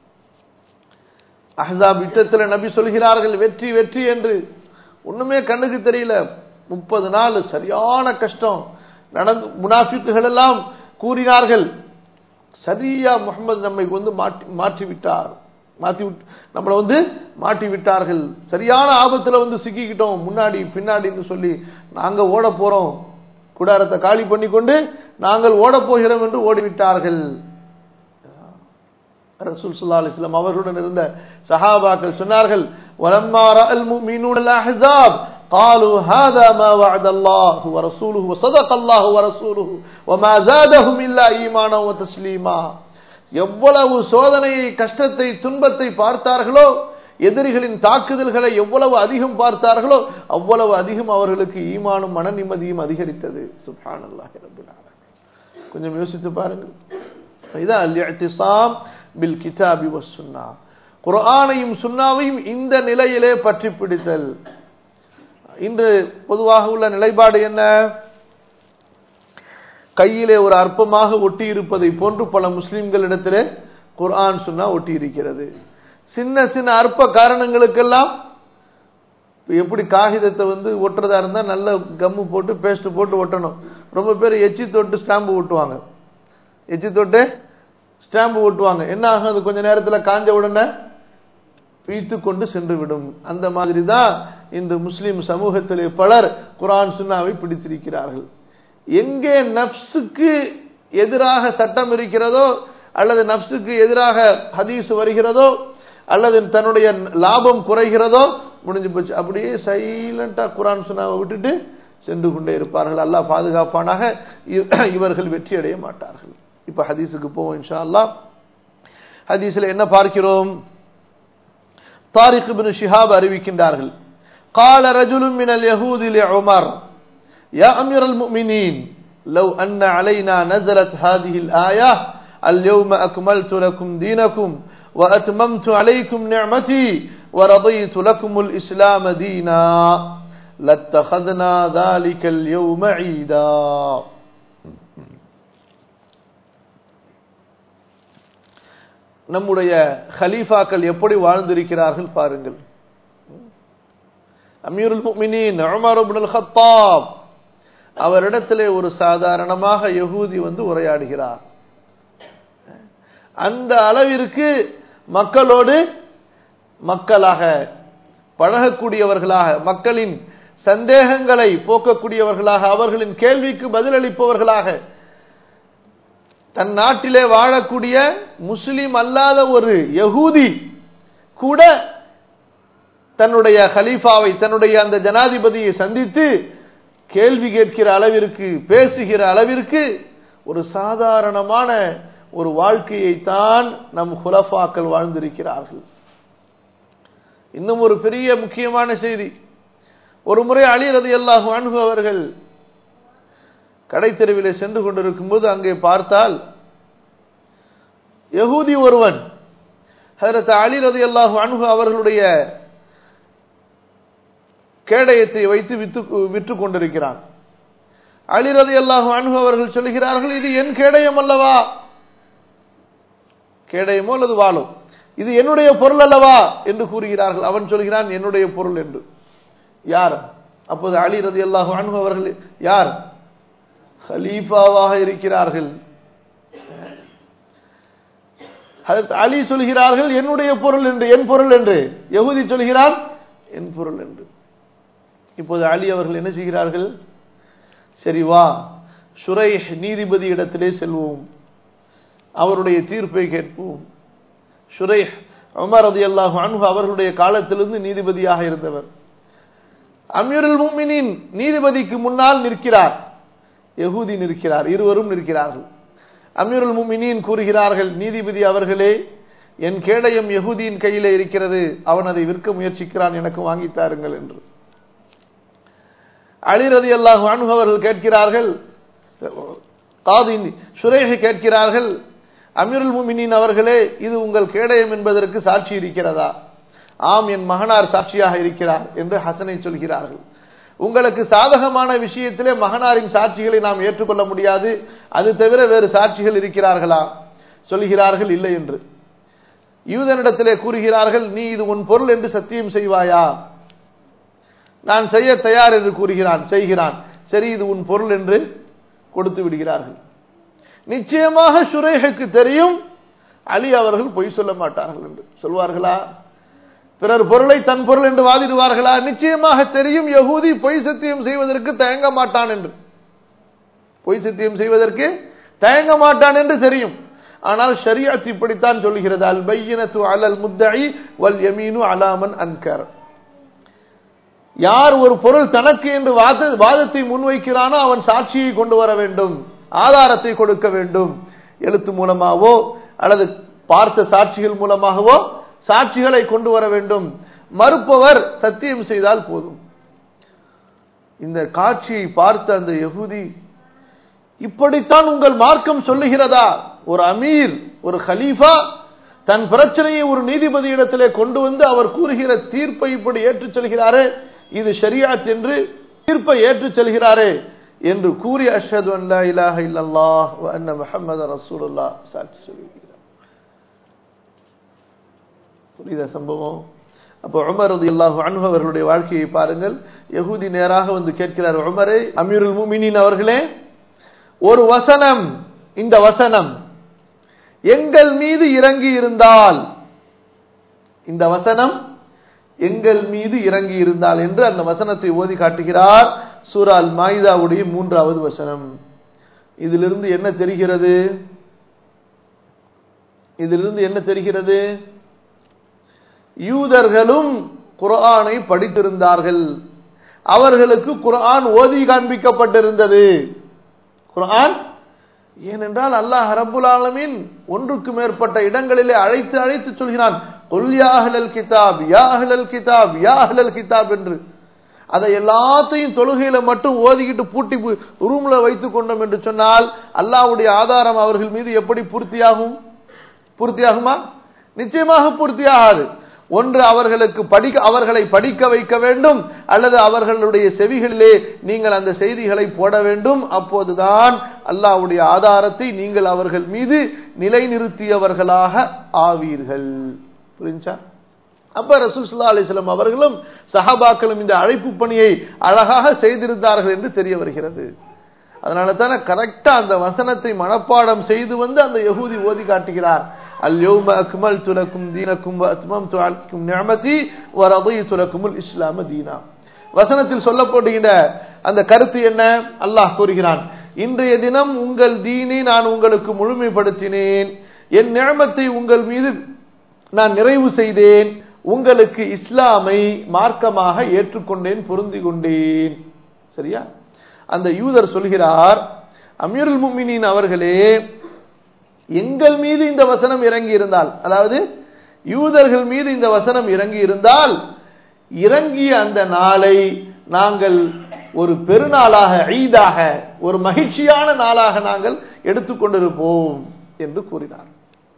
அஹாப் யுத்தத்தில் நபி சொல்கிறார்கள் வெற்றி வெற்றி என்று ஒண்ணுமே கண்ணுக்கு தெரியல முப்பது நாள் சரியான கஷ்டம் நடந்து முனாஃபிக்குகள் எல்லாம் கூறினார்கள் சரியா முகமது நம்மை வந்து மாற்றி மாற்றி விட்டார் மாற்றி விட்டு நம்மளை வந்து மாட்டி விட்டார்கள் சரியான ஆபத்துல வந்து சிக்கிக்கிட்டோம் முன்னாடி பின்னாடின்னு சொல்லி நாங்க ஓட போறோம் கூடாரத்தை காலி பண்ணி கொண்டு நாங்கள் ஓட போகிறோம் என்று ஓடிவிட்டார்கள் ரசூல் ஸல்லல்லாஹு அலைஹி வஸல்லம் அவர்களுடன் இருந்த சஹாபாக்கள் சொன்னார்கள் வலம்மா ரஅல் முஃமினூன அல் அஹ்ஸாப் قالوا هذا ما وعد الله ورسوله وصدق الله ورسوله وما زادهم الا ايمانا وتسليما எவ்வளவு சோதனையை கஷ்டத்தை துன்பத்தை பார்த்தார்களோ எதிரிகளின் தாக்குதல்களை எவ்வளவு அதிகம் பார்த்தார்களோ அவ்வளவு அதிகம் அவர்களுக்கு ஈமானும் மன நிம்மதியும் அதிகரித்தது சுப்ஹானல்லாஹி ரப்பில் ஆலமீன் கொஞ்சம் யோசித்து பாருங்கள் இதான் அல்-இஅ்திஸாம் பில் கிதாபி வஸ் சுன்னா குர்ஆனையும் சுன்னாவையும் இந்த நிலையிலே பற்றி பிடித்தல் இன்று பொதுவாக உள்ள நிலைப்பாடு என்ன கையிலே ஒரு அற்பமாக ஒட்டி இருப்பதை போன்று பல முஸ்லிம்களிடத்திலே குர்ஆன் சுன்னா ஒட்டி இருக்கிறது சின்ன சின்ன அற்ப காரணங்களுக்கெல்லாம் எப்படி காகிதத்தை வந்து ஒட்டுறதா இருந்தா நல்ல கம்மு போட்டு பேஸ்ட் போட்டு ஒட்டணும் ரொம்ப பேர் எச்சி தொட்டு ஸ்டாம்பு ஒட்டுவாங்க எச்சி தொட்டு ஸ்டாம்பு ஒட்டுவாங்க என்ன ஆகும் அது கொஞ்ச நேரத்தில் காஞ்ச உடனே பீத்து கொண்டு சென்று விடும் அந்த மாதிரி தான் இந்த முஸ்லிம் சமூகத்திலே பலர் குரான் சுன்னாவை பிடித்திருக்கிறார்கள் எங்கே நப்சுக்கு எதிராக சட்டம் இருக்கிறதோ அல்லது நப்சுக்கு எதிராக ஹதீஸ் வருகிறதோ அல்லது தன்னுடைய லாபம் குறைகிறதோ முடிஞ்சு போச்சு அப்படியே சைலண்டா குரான் சுன்னாவை விட்டுட்டு சென்று கொண்டே இருப்பார்கள் அல்லாஹ் பாதுகாப்பானாக இவர்கள் வெற்றி அடைய மாட்டார்கள் இப்ப ஹதீஸுக்கு போவோம் இன்ஷா அல்லா ஹதீஸ்ல என்ன பார்க்கிறோம் தாரிக் பின் ஷிஹாப் அறிவிக்கின்றார்கள் قال رجل من اليهود لعمر يا أمير المؤمنين لو أن علينا نزلت هذه الآية اليوم أكملت لكم دينكم وأتممت عليكم نعمتي ورضيت لكم الإسلام دينا لاتخذنا ذلك اليوم عيدا நம்முடைய ஹலீஃபாக்கள் எப்படி வாழ்ந்திருக்கிறார்கள் பாருங்கள் அமீருல் முக்மினின் உமர் இப்னுல் ஹத்தாப் அவரிடத்திலே ஒரு சாதாரணமாக யகூதி வந்து உரையாடுகிறார் அந்த அளவிற்கு மக்களோடு மக்களாக பழகக்கூடியவர்களாக மக்களின் சந்தேகங்களை போக்கக்கூடியவர்களாக அவர்களின் கேள்விக்கு பதிலளிப்பவர்களாக தன் நாட்டிலே வாழக்கூடிய முஸ்லிம் அல்லாத ஒரு யகூதி கூட தன்னுடைய ஹலீஃபாவை தன்னுடைய அந்த ஜனாதிபதியை சந்தித்து கேள்வி கேட்கிற அளவிற்கு பேசுகிற அளவிற்கு ஒரு சாதாரணமான ஒரு வாழ்க்கையை தான் நம் குலஃபாக்கள் வாழ்ந்திருக்கிறார்கள் இன்னும் ஒரு பெரிய முக்கியமான செய்தி ஒரு முறை அலி ரதி அல்லாஹு அன்பு அவர்கள் கடைத்தெருவிலே சென்று கொண்டிருக்கும் போது அங்கே பார்த்தால் யகூதி ஒருவன் ஹரத் அலி ரதி அல்லாஹு அன்பு அவர்களுடைய கேடயத்தை வைத்து வித்து விற்று கொண்டிருக்கிறான் அலி ரதி அல்லாஹு அன்பு அவர்கள் சொல்லுகிறார்கள் இது என் கேடயம் அல்லவா கேடயமோ அல்லது வாழோ இது என்னுடைய பொருள் அல்லவா என்று கூறுகிறார்கள் அவன் சொல்கிறான் என்னுடைய பொருள் என்று யார் அப்போது அலி ரதி அல்லாஹு அன்பு அவர்கள் யார் ஹலீஃபாவாக இருக்கிறார்கள் அலி சொல்கிறார்கள் என்னுடைய பொருள் என்று என் பொருள் என்று யகுதி சொல்கிறான் என் பொருள் என்று இப்போது அலி அவர்கள் என்ன செய்கிறார்கள் சரி வா சுரை நீதிபதி இடத்திலே செல்வோம் அவருடைய தீர்ப்பை கேட்போம் சுரை உமர் ரதி அல்லாஹு அன்பு அவர்களுடைய காலத்திலிருந்து நீதிபதியாக இருந்தவர் அமீருல் முமினின் நீதிபதிக்கு முன்னால் நிற்கிறார் யகூதி நிற்கிறார் இருவரும் நிற்கிறார்கள் அமீருல் முமினின் கூறுகிறார்கள் நீதிபதி அவர்களே என் கேடயம் யகுதியின் கையிலே இருக்கிறது அவன் அதை விற்க முயற்சிக்கிறான் எனக்கு வாங்கி தாருங்கள் என்று அலிரதி அல்லாஹ் அவர்கள் கேட்கிறார்கள் காதி சுரேஷை கேட்கிறார்கள் அமீருல் முமினின் அவர்களே இது உங்கள் கேடயம் என்பதற்கு சாட்சி இருக்கிறதா ஆம் என் மகனார் சாட்சியாக இருக்கிறார் என்று ஹசனை சொல்கிறார்கள் உங்களுக்கு சாதகமான விஷயத்திலே மகனாரின் சாட்சிகளை நாம் ஏற்றுக்கொள்ள முடியாது அது தவிர வேறு சாட்சிகள் இருக்கிறார்களா சொல்கிறார்கள் இல்லை என்று யூதனிடத்திலே கூறுகிறார்கள் நீ இது உன் பொருள் என்று சத்தியம் செய்வாயா நான் செய்ய தயார் என்று கூறுகிறான் செய்கிறான் சரி இது உன் பொருள் என்று கொடுத்து விடுகிறார்கள் நிச்சயமாக ஷுரேஹுக்கு தெரியும் அலி அவர்கள் பொய் சொல்ல மாட்டார்கள் என்று சொல்வார்களா பிறர் பொருளை தன் பொருள் என்று வாதிடுவார்களா நிச்சயமாக தெரியும் யகூதி பொய் சத்தியம் செய்வதற்கு தயங்க மாட்டான் என்று பொய் சத்தியம் செய்வதற்கு தயங்க மாட்டான் என்று தெரியும் ஆனால் ஷரியத் இப்படித்தான் சொல்கிறது அல் பையினத்து அலல் முத்தஇ வல் யமீனு அலாமன் அன்கர் யார் ஒரு பொருள் தனக்கு என்று வாத வாதத்தை முன்வைக்கிறானோ அவன் சாட்சியை கொண்டு வர வேண்டும் ஆதாரத்தை கொடுக்க வேண்டும் எழுத்து மூலமாகவோ அல்லது பார்த்த சாட்சிகள் மூலமாகவோ சாட்சிகளை கொண்டு வர வேண்டும் மறுப்பவர் சத்தியம் செய்தால் போதும் இந்த காட்சியை பார்த்த அந்த யகுதி இப்படித்தான் உங்கள் மார்க்கம் சொல்லுகிறதா ஒரு அமீர் ஒரு ஹலீஃபா தன் பிரச்சனையை ஒரு நீதிபதியிடத்திலே கொண்டு வந்து அவர் கூறுகிற தீர்ப்பை இப்படி ஏற்றுச் செல்கிறாரே இது ஷரியாத் என்று தீர்ப்பை ஏற்றுச் செல்கிறாரே என்று கூறி அஷ்ஹது அல்லா இலாஹ இல்லல்லாஹ் வ அன்ன முஹம்மது ரசூலுல்லாஹ் சாட்சி சொல்லுகிறார் புரியுத சம்பவம் அப்போ உமர் ரதி அல்லாஹு அன்ஹு அவர்களுடைய வாழ்க்கையை பாருங்கள் யகூதி நேராக வந்து கேட்கிறார் உமரே அமீருல் முமினின் அவர்களே ஒரு வசனம் இந்த வசனம் எங்கள் மீது இறங்கி இருந்தால் இந்த வசனம் எங்கள் மீது இறங்கி இருந்தால் என்று அந்த வசனத்தை ஓதி காட்டுகிறார் சூரால் மாயுதாவுடைய மூன்றாவது வசனம் இதிலிருந்து என்ன தெரிகிறது இதிலிருந்து என்ன தெரிகிறது யூதர்களும் குர்ஆனை படித்திருந்தார்கள் அவர்களுக்கு குர்ஆன் ஓதி காண்பிக்கப்பட்டிருந்தது குர்ஆன் ஏனென்றால் அல்லாஹ் ரப்புல் ஆலமீன் ஒன்றுக்கு மேற்பட்ட இடங்களிலே அழைத்து அழைத்து சொல்கிறான் குல் யா அஹ்லல் கிதாப் யா அஹ்லல் கிதாப் யா அஹ்லல் கிதாப் என்று அதை எல்லாத்தையும் தொழுகையில மட்டும் ஓதிக்கிட்டு பூட்டி ரூம்ல வைத்துக் கொண்டோம் என்று சொன்னால் அல்லாஹ்வுடைய ஆதாரம் அவர்கள் மீது எப்படி பூர்த்தியாகும் பூர்த்தியாகுமா நிச்சயமாக பூர்த்தியாகாது ஒன்று அவர்களுக்கு படிக்க அவர்களை படிக்க வைக்க வேண்டும் அல்லது அவர்களுடைய செவிகளிலே நீங்கள் அந்த செய்திகளை போட வேண்டும் அப்போதுதான் அல்லாஹ்வுடைய ஆதாரத்தை நீங்கள் அவர்கள் மீது நிலைநிறுத்தியவர்களாக ஆவீர்கள் புரிஞ்சா அப்ப ரசூசுல்லா அலிஸ்லாம் அவர்களும் சஹாபாக்களும் இந்த அழைப்பு பணியை அழகாக செய்திருந்தார்கள் என்று தெரிய வருகிறது அதனால தானே கரெக்டா அந்த வசனத்தை மனப்பாடம் செய்து வந்து அந்த யகூதி ஓதி காட்டுகிறார் اليوم أكملت لكم دينكم وأتممت عليكم نعمتي ورضيت لكم الإسلام دينا வசனத்தில் சொல்லப்படுகின்ற அந்த கருத்து என்ன அல்லாஹ் கூறுகிறான் இன்றைய தினம் உங்கள் தீனை நான் உங்களுக்கு முழுமைப்படுத்தினேன் என் நியமத்தை உங்கள் மீது நான் நிறைவு செய்தேன் உங்களுக்கு இஸ்லாமை மார்க்கமாக ஏற்றுக்கொண்டேன் பொருந்தி கொண்டேன் சரியா அந்த யூதர் சொல்கிறார் அமீருல் முமினின் அவர்களே எங்கள் மீது இந்த வசனம் இறங்கி இருந்தால் அதாவது யூதர்கள் மீது இந்த வசனம் இறங்கி இருந்தால் இறங்கிய அந்த நாளை நாங்கள் ஒரு பெருநாளாக ஈதாக ஒரு மகிழ்ச்சியான நாளாக நாங்கள் எடுத்துக்கொண்டிருப்போம் என்று கூறினார்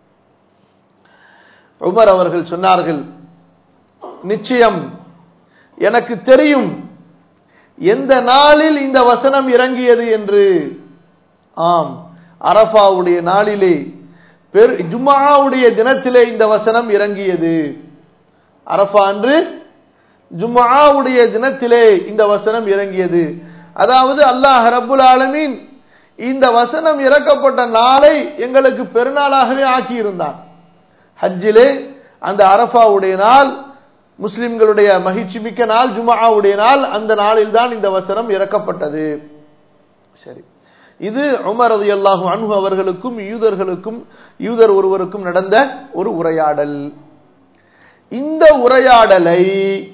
உமர் அவர்கள் சொன்னார்கள் நிச்சயம் எனக்கு தெரியும் எந்த நாளில் இந்த வசனம் இறங்கியது என்று ஆம் அரபாவுடைய நாளிலே பெரு ஜும்மாவுடைய தினத்திலே இந்த வசனம் இறங்கியது அரபா அன்று ஜும்மாவுடைய தினத்திலே இந்த வசனம் இறங்கியது அதாவது அல்லாஹ் ரப்புல் ஆலமீன் இந்த வசனம் இறக்கப்பட்ட நாளை எங்களுக்கு பெருநாளாகவே ஆக்கியிருந்தான் ஹஜ்ஜிலே அந்த அரபாவுடைய நாள் முஸ்லிம்களுடைய மகிழ்ச்சி மிக்க நாள் ஜுமாவுடைய நாள் அந்த நாளில் தான் இந்த வசனம் இறக்கப்பட்டது சரி இது உமர் ரதி அல்லாஹு அன்ஹு அவர்களுக்கும் யூதர்களுக்கும் யூதர் ஒருவருக்கும் நடந்த ஒரு உரையாடல் இந்த உரையாடலை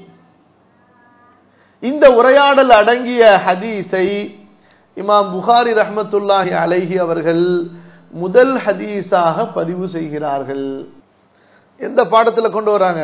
இந்த உரையாடல் அடங்கிய ஹதீஸை இமாம் புகாரி ரஹமத்துல்லாஹி அலைஹி அவர்கள் முதல் ஹதீஸாக பதிவு செய்கிறார்கள் எந்த பாடத்தில் கொண்டு வராங்க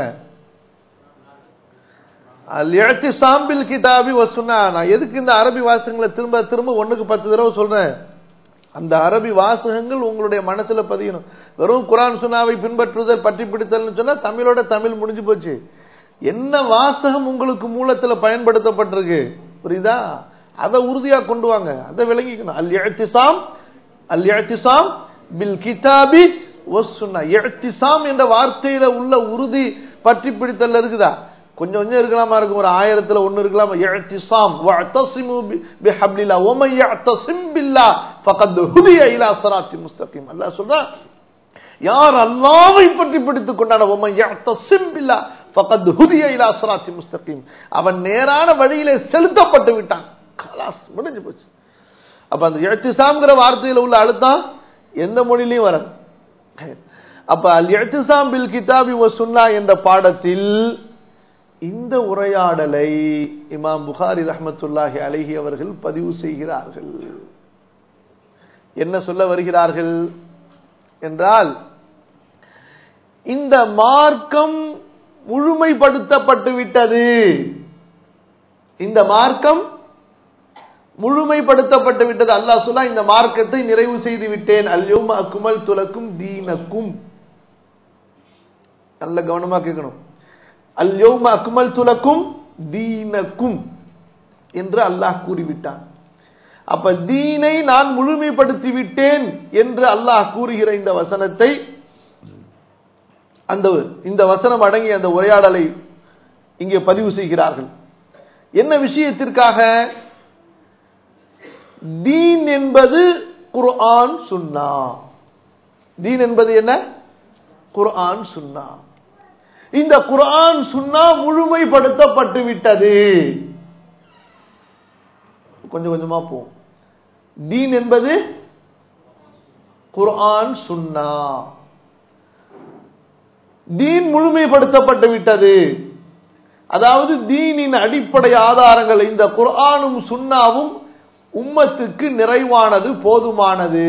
சாம்பில் கிதாபி வசுனா நான் எதுக்கு இந்த அரபி வாசகங்களை திரும்ப திரும்ப ஒண்ணுக்கு பத்து தடவை சொல்றேன் அந்த அரபி வாசகங்கள் உங்களுடைய மனசுல பதியணும் வெறும் குரான் சுனாவை பின்பற்றுதல் பற்றி பிடித்தல்னு சொன்னா தமிழோட தமிழ் முடிஞ்சு போச்சு என்ன வாசகம் உங்களுக்கு மூலத்துல பயன்படுத்தப்பட்டிருக்கு புரியுதா அதை உறுதியா கொண்டு வாங்க அதை விளங்கிக்கணும் அல் எழுத்திசாம் அல் எழுத்திசாம் பில் கிதாபி என்ற வார்த்தையில உள்ள உறுதி பற்றி பிடித்தல் இருக்குதா கொஞ்சம் கொஞ்சம் இருக்கலாமா இருக்கும் ஒரு ஆயிரத்துல ஒன்னு இருக்கலாமா இஅ்திஸாம் வஅ்தஸிமு பிஹப்லில்லா வமன் யஅ்தஸிம் பில்லா ஃபகத் ஹுதிய இலா ஸிராத்தி முஸ்தகீம் அல்லாஹ் சொல்றான் யார் அல்லாஹ்வை பற்றி பிடித்துக் கொண்டான வமன் யஅ்தஸிம் பில்லா ஃபகத் ஹுதிய இலா ஸிராத்தி முஸ்தகீம் அவன் நேரான வழியிலே செலுத்தப்பட்டு விட்டான் கலாஸ் முடிஞ்சு போச்சு அப்ப அந்த இஅ்திஸாம்ங்கிற வார்த்தையில உள்ள அழுத்தம் எந்த மொழியிலையும் வராது அப்ப அல் இஅ்திஸாம் பில் கிதாபி வ சுன்னா என்ற பாடத்தில் இந்த உரையாடலை இமாம் புகாரி ரஹமத்துல்லாஹி அலைஹி அவர்கள் பதிவு செய்கிறார்கள் என்ன சொல்ல வருகிறார்கள் என்றால் இந்த மார்க்கம் முழுமைப்படுத்தப்பட்டு விட்டது இந்த மார்க்கம் முழுமைப்படுத்தப்பட்டு விட்டது அல்லாஹ் சொல்லா இந்த மார்க்கத்தை நிறைவு செய்து விட்டேன் அல்யோம அக்குமல் துலக்கும் தீனக்கும் நல்ல கவனமா கேட்கணும் அல்யோம அக்மல் துலக்கும் தீனக்கும் என்று அல்லாஹ் கூறிவிட்டான் அப்ப தீனை நான் முழுமைப்படுத்தி விட்டேன் என்று அல்லாஹ் கூறுகிற இந்த வசனத்தை அந்த இந்த வசனம் அடங்கிய அந்த உரையாடலை இங்கே பதிவு செய்கிறார்கள் என்ன விஷயத்திற்காக தீன் என்பது குர்ஆன் சுன்னா தீன் என்பது என்ன குர்ஆன் சுன்னா இந்த குர்ஆன் சுன்னா முழுமைப்படுத்தப்பட்டு விட்டது கொஞ்சம் கொஞ்சமா போவோம் தீன் என்பது குர்ஆன் சுன்னா தீன் முழுமைப்படுத்தப்பட்டு விட்டது அதாவது தீனின் அடிப்படை ஆதாரங்கள் இந்த குர்ஆனும் சுன்னாவும் உம்மத்துக்கு நிறைவானது போதுமானது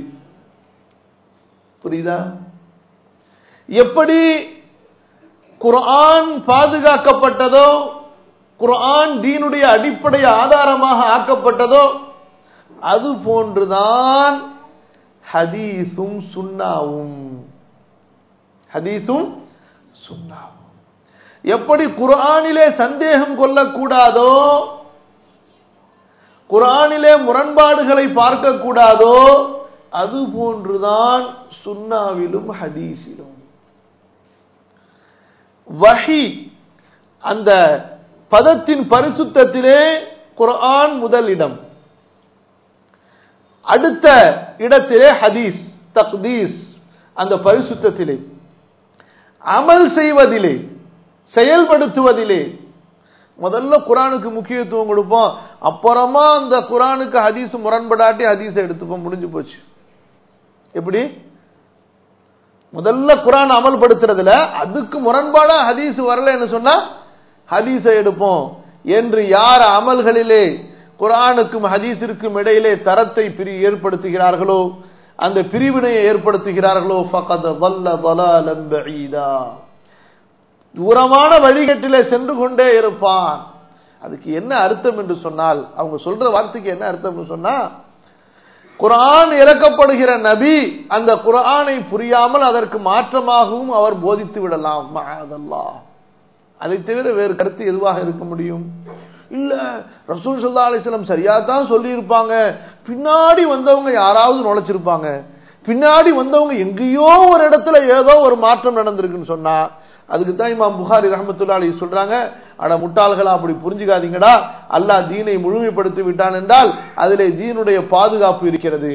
புரியுதா எப்படி குர்ஆன் பாதுகாக்கப்பட்டதோ குர்ஆன் தீனுடைய அடிப்படை ஆதாரமாக ஆக்கப்பட்டதோ அது போன்றுதான் ஹதீஸும் சுன்னாவும் ஹதீஸும் சுன்னாவும் எப்படி குர்ஆனிலே சந்தேகம் கொள்ளக்கூடாதோ குர்ஆனிலே முரண்பாடுகளை பார்க்கக்கூடாதோ அது போன்றுதான் சுன்னாவிலும் ஹதீஸிலும் வஹி அந்த பதத்தின் பரிசுத்தத்திலே குர்ஆன் முதல் இடம் அடுத்த இடத்திலே ஹதீஸ் தக்தீஸ் அந்த பரிசுத்தத்திலே அமல் செய்வதிலே செயல்படுத்துவதிலே முதல்ல குரானுக்கு முக்கியத்துவம் கொடுப்போம் அப்புறமா அந்த குரானுக்கு ஹதீஸ் முரண்படாட்டி ஹதீஸை எடுத்துப்போம் முடிஞ்சு போச்சு எப்படி முதல்ல குரான் அமல்படுத்துறதுல அதுக்கு முரண்பாடா ஹதீஸ் வரலன்னு சொன்னா ஹதீஸை எடுப்போம் என்று யார் அமல்களிலே குரானுக்கும் ஹதீஸிற்கும் இடையிலே தரத்தை பிரி ஏற்படுத்துகிறார்களோ அந்த பிரிவினையை ஏற்படுத்துகிறார்களோ ஃபகத் வல்ல வலாலம் பஈதா தூரமான வழிகட்டிலே சென்று கொண்டே இருப்பான் அதுக்கு என்ன அர்த்தம் என்று சொன்னால் அவங்க சொல்ற வார்த்தைக்கு என்ன அர்த்தம் சொன்னா குரான் இறக்கப்படுகிற நபி அந்த குரானை புரியாமல் அதற்கு மாற்றமாகவும் அவர் போதித்து விடலாம் மஹதல்லா அதை தவிர வேறு கருத்து எதுவாக இருக்க முடியும் இல்ல ரசூல் சல்லா அலிஸ்லம் சரியா தான் சொல்லி இருப்பாங்க பின்னாடி வந்தவங்க யாராவது நுழைச்சிருப்பாங்க பின்னாடி வந்தவங்க எங்கேயோ ஒரு இடத்துல ஏதோ ஒரு மாற்றம் நடந்திருக்குன்னு சொன்னா அதுக்கு தான் இமாம் புகாரி ரஹமத்துல்லா அலி சொல்றாங்க அட முட்டாள்களா அப்படி புரிஞ்சுக்காதீங்கடா அல்லாஹ் தீனை முழுமைப்படுத்தி விட்டான் என்றால் அதிலே தீனுடைய பாதுகாப்பு இருக்கிறது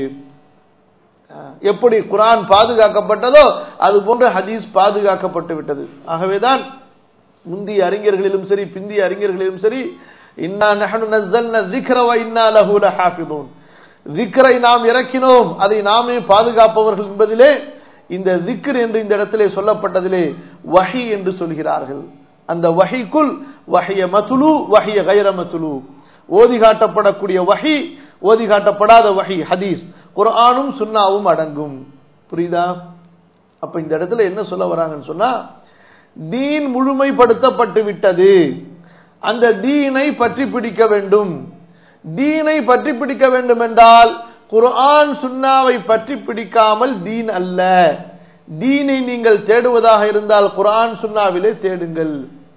எப்படி குரான் பாதுகாக்கப்பட்டதோ அது போன்று ஹதீஸ் பாதுகாக்கப்பட்டு விட்டது ஆகவேதான் முந்திய அறிஞர்களிலும் சரி பிந்திய அறிஞர்களிலும் சரி இன்னா நஹனு நஸ்ஸல்னா ذிக்ர வ இன்னா லஹு லஹாஃபிதூன் ذிக்ரை நாம் இறக்கினோம் அதை நாமே பாதுகாப்பவர்கள் என்பதிலே இந்த திக்ர் என்று இந்த இடத்திலே சொல்லப்பட்டதிலே வஹி என்று சொல்கிறார்கள் அந்த வஹிக்குள் வஹிய மதுலு வஹிய கைர மதுலு ஓதி காட்டப்படக்கூடிய வஹி ஓதி காட்டப்படாத வஹி ஹதீஸ் குர்ஆனும் சுன்னாவும் அடங்கும் புரியுதா அப்ப இந்த இடத்துல என்ன சொல்ல வராங்கன்னு சொன்னா தீன் முழுமைப்படுத்தப்பட்டு விட்டது அந்த தீனை பற்றி பிடிக்க வேண்டும் தீனை பற்றி பிடிக்க வேண்டும் என்றால் குர்ஆன் சுன்னாவை பற்றி பிடிக்காமல் தீன் அல்ல தீனை நீங்கள் தேடுவதாக இருந்தால் குர்ஆன் சுன்னாவிலே தேடுங்கள்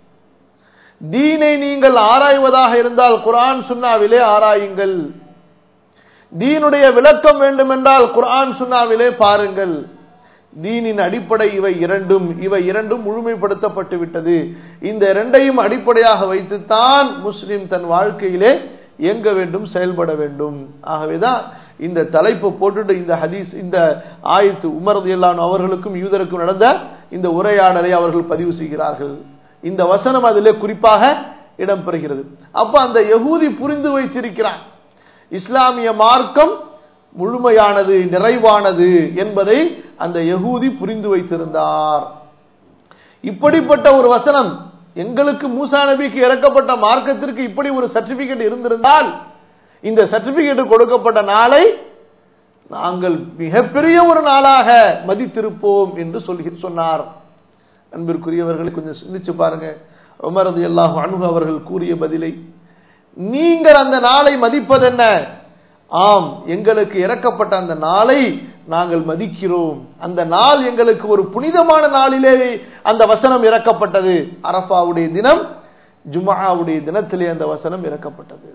தீனை நீங்கள் ஆராய்வதாக இருந்தால் குர்ஆன் சுன்னாவிலே ஆராயுங்கள் தீனுடைய விளக்கம் வேண்டும் என்றால் குர்ஆன் சுன்னாவிலே பாருங்கள் தீனின் அடிப்படை இவை இரண்டும் இவை இரண்டும் முழுமைப்படுத்தப்பட்டு விட்டது இந்த இரண்டையும் அடிப்படையாக வைத்துத்தான் முஸ்லிம் தன் வாழ்க்கையிலே இயங்க வேண்டும் செயல்பட வேண்டும் ஆகவேதான் இந்த தலைப்பை போட்டுட்டு இந்த ஹதீஸ் இந்த ஆயத்து உமரது எல்லான் அவர்களுக்கும் யூதருக்கும் நடந்த இந்த உரையாடலை அவர்கள் பதிவு செய்கிறார்கள் இந்த வசனம் அதிலே குறிப்பாக இடம்பெறுகிறது அப்ப அந்த யகூதி புரிந்து வைத்திருக்கிறான் இஸ்லாமிய மார்க்கம் முழுமையானது நிறைவானது என்பதை அந்த யகூதி புரிந்து வைத்திருந்தார் இப்படிப்பட்ட ஒரு வசனம் எங்களுக்கு மூசா நபிக்கு இறக்கப்பட்ட மார்க்கத்திற்கு இப்படி ஒரு சர்டிபிகேட் இருந்திருந்தால் இந்த சர்டிபிகேட் கொடுக்கப்பட்ட நாளை நாங்கள் மிகப்பெரிய ஒரு நாளாக மதித்திருப்போம் என்று சொல்லி சொன்னார் அன்பிற்குரியவர்களை கொஞ்சம் சிந்திச்சு பாருங்க உமரது எல்லாஹ் அணுகு அவர்கள் கூறிய பதிலை நீங்கள் அந்த நாளை மதிப்பதென்ன ஆம் எங்களுக்கு இறக்கப்பட்ட அந்த நாளை நாங்கள் மதிக்கிறோம் அந்த நாள் எங்களுக்கு ஒரு புனிதமான நாளிலே அந்த வசனம் இறக்கப்பட்டது அரபாவுடைய தினம் ஜுமாவுடைய தினத்திலே அந்த வசனம் இறக்கப்பட்டது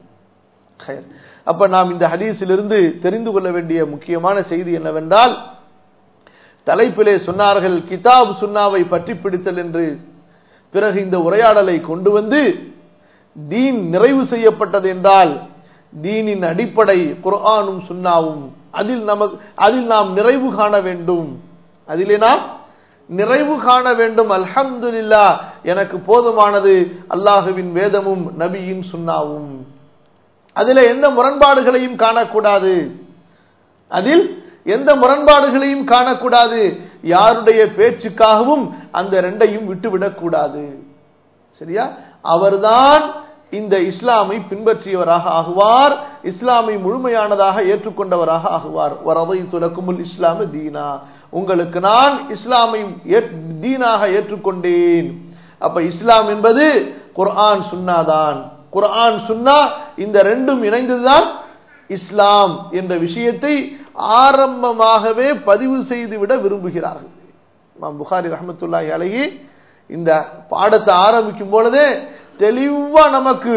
அப்ப நாம் இந்த ஹதீஸிலிருந்து தெரிந்து கொள்ள வேண்டிய முக்கியமான செய்தி என்னவென்றால் தலைப்பிலே சொன்னார்கள் கிதாப் சுன்னாவை பற்றி பிடித்தல் என்று பிறகு இந்த உரையாடலை கொண்டு வந்து தீன் நிறைவு செய்யப்பட்டது என்றால் தீனின் அடிப்படை குர்ஆனும் சுன்னாவும் அதில் நமக்கு அதில் நாம் நிறைவு காண வேண்டும் அதிலே நாம் நிறைவு காண வேண்டும் அல்ஹம்துலில்லா எனக்கு போதுமானது அல்லாஹுவின் வேதமும் நபியின் சுன்னாவும் அதில் எந்த முரண்பாடுகளையும் காணக்கூடாது அதில் எந்த முரண்பாடுகளையும் காணக்கூடாது யாருடைய பேச்சுக்காகவும் அந்த ரெண்டையும் விட்டுவிடக்கூடாது சரியா அவர்தான் இந்த இஸ்லாமை பின்பற்றியவராக ஆகுவார் இஸ்லாமை முழுமையானதாக ஏற்றுக்கொண்டவராக ஆகுவார் வரதை துலக்குமுல் இஸ்லாம தீனா உங்களுக்கு நான் இஸ்லாமை தீனாக ஏற்றுக்கொண்டேன் அப்ப இஸ்லாம் என்பது குர்ஆன் சுன்னாதான் குர்ஆன் சுன்னா இந்த ரெண்டும் இணைந்ததுதான் இஸ்லாம் என்ற விஷயத்தை ஆரம்பமாகவே பதிவு செய்துவிட விரும்புகிறார்கள் புகாரி ரஹமத்துல்லாஹி அழகி இந்த பாடத்தை ஆரம்பிக்கும் பொழுதே தெளிவா நமக்கு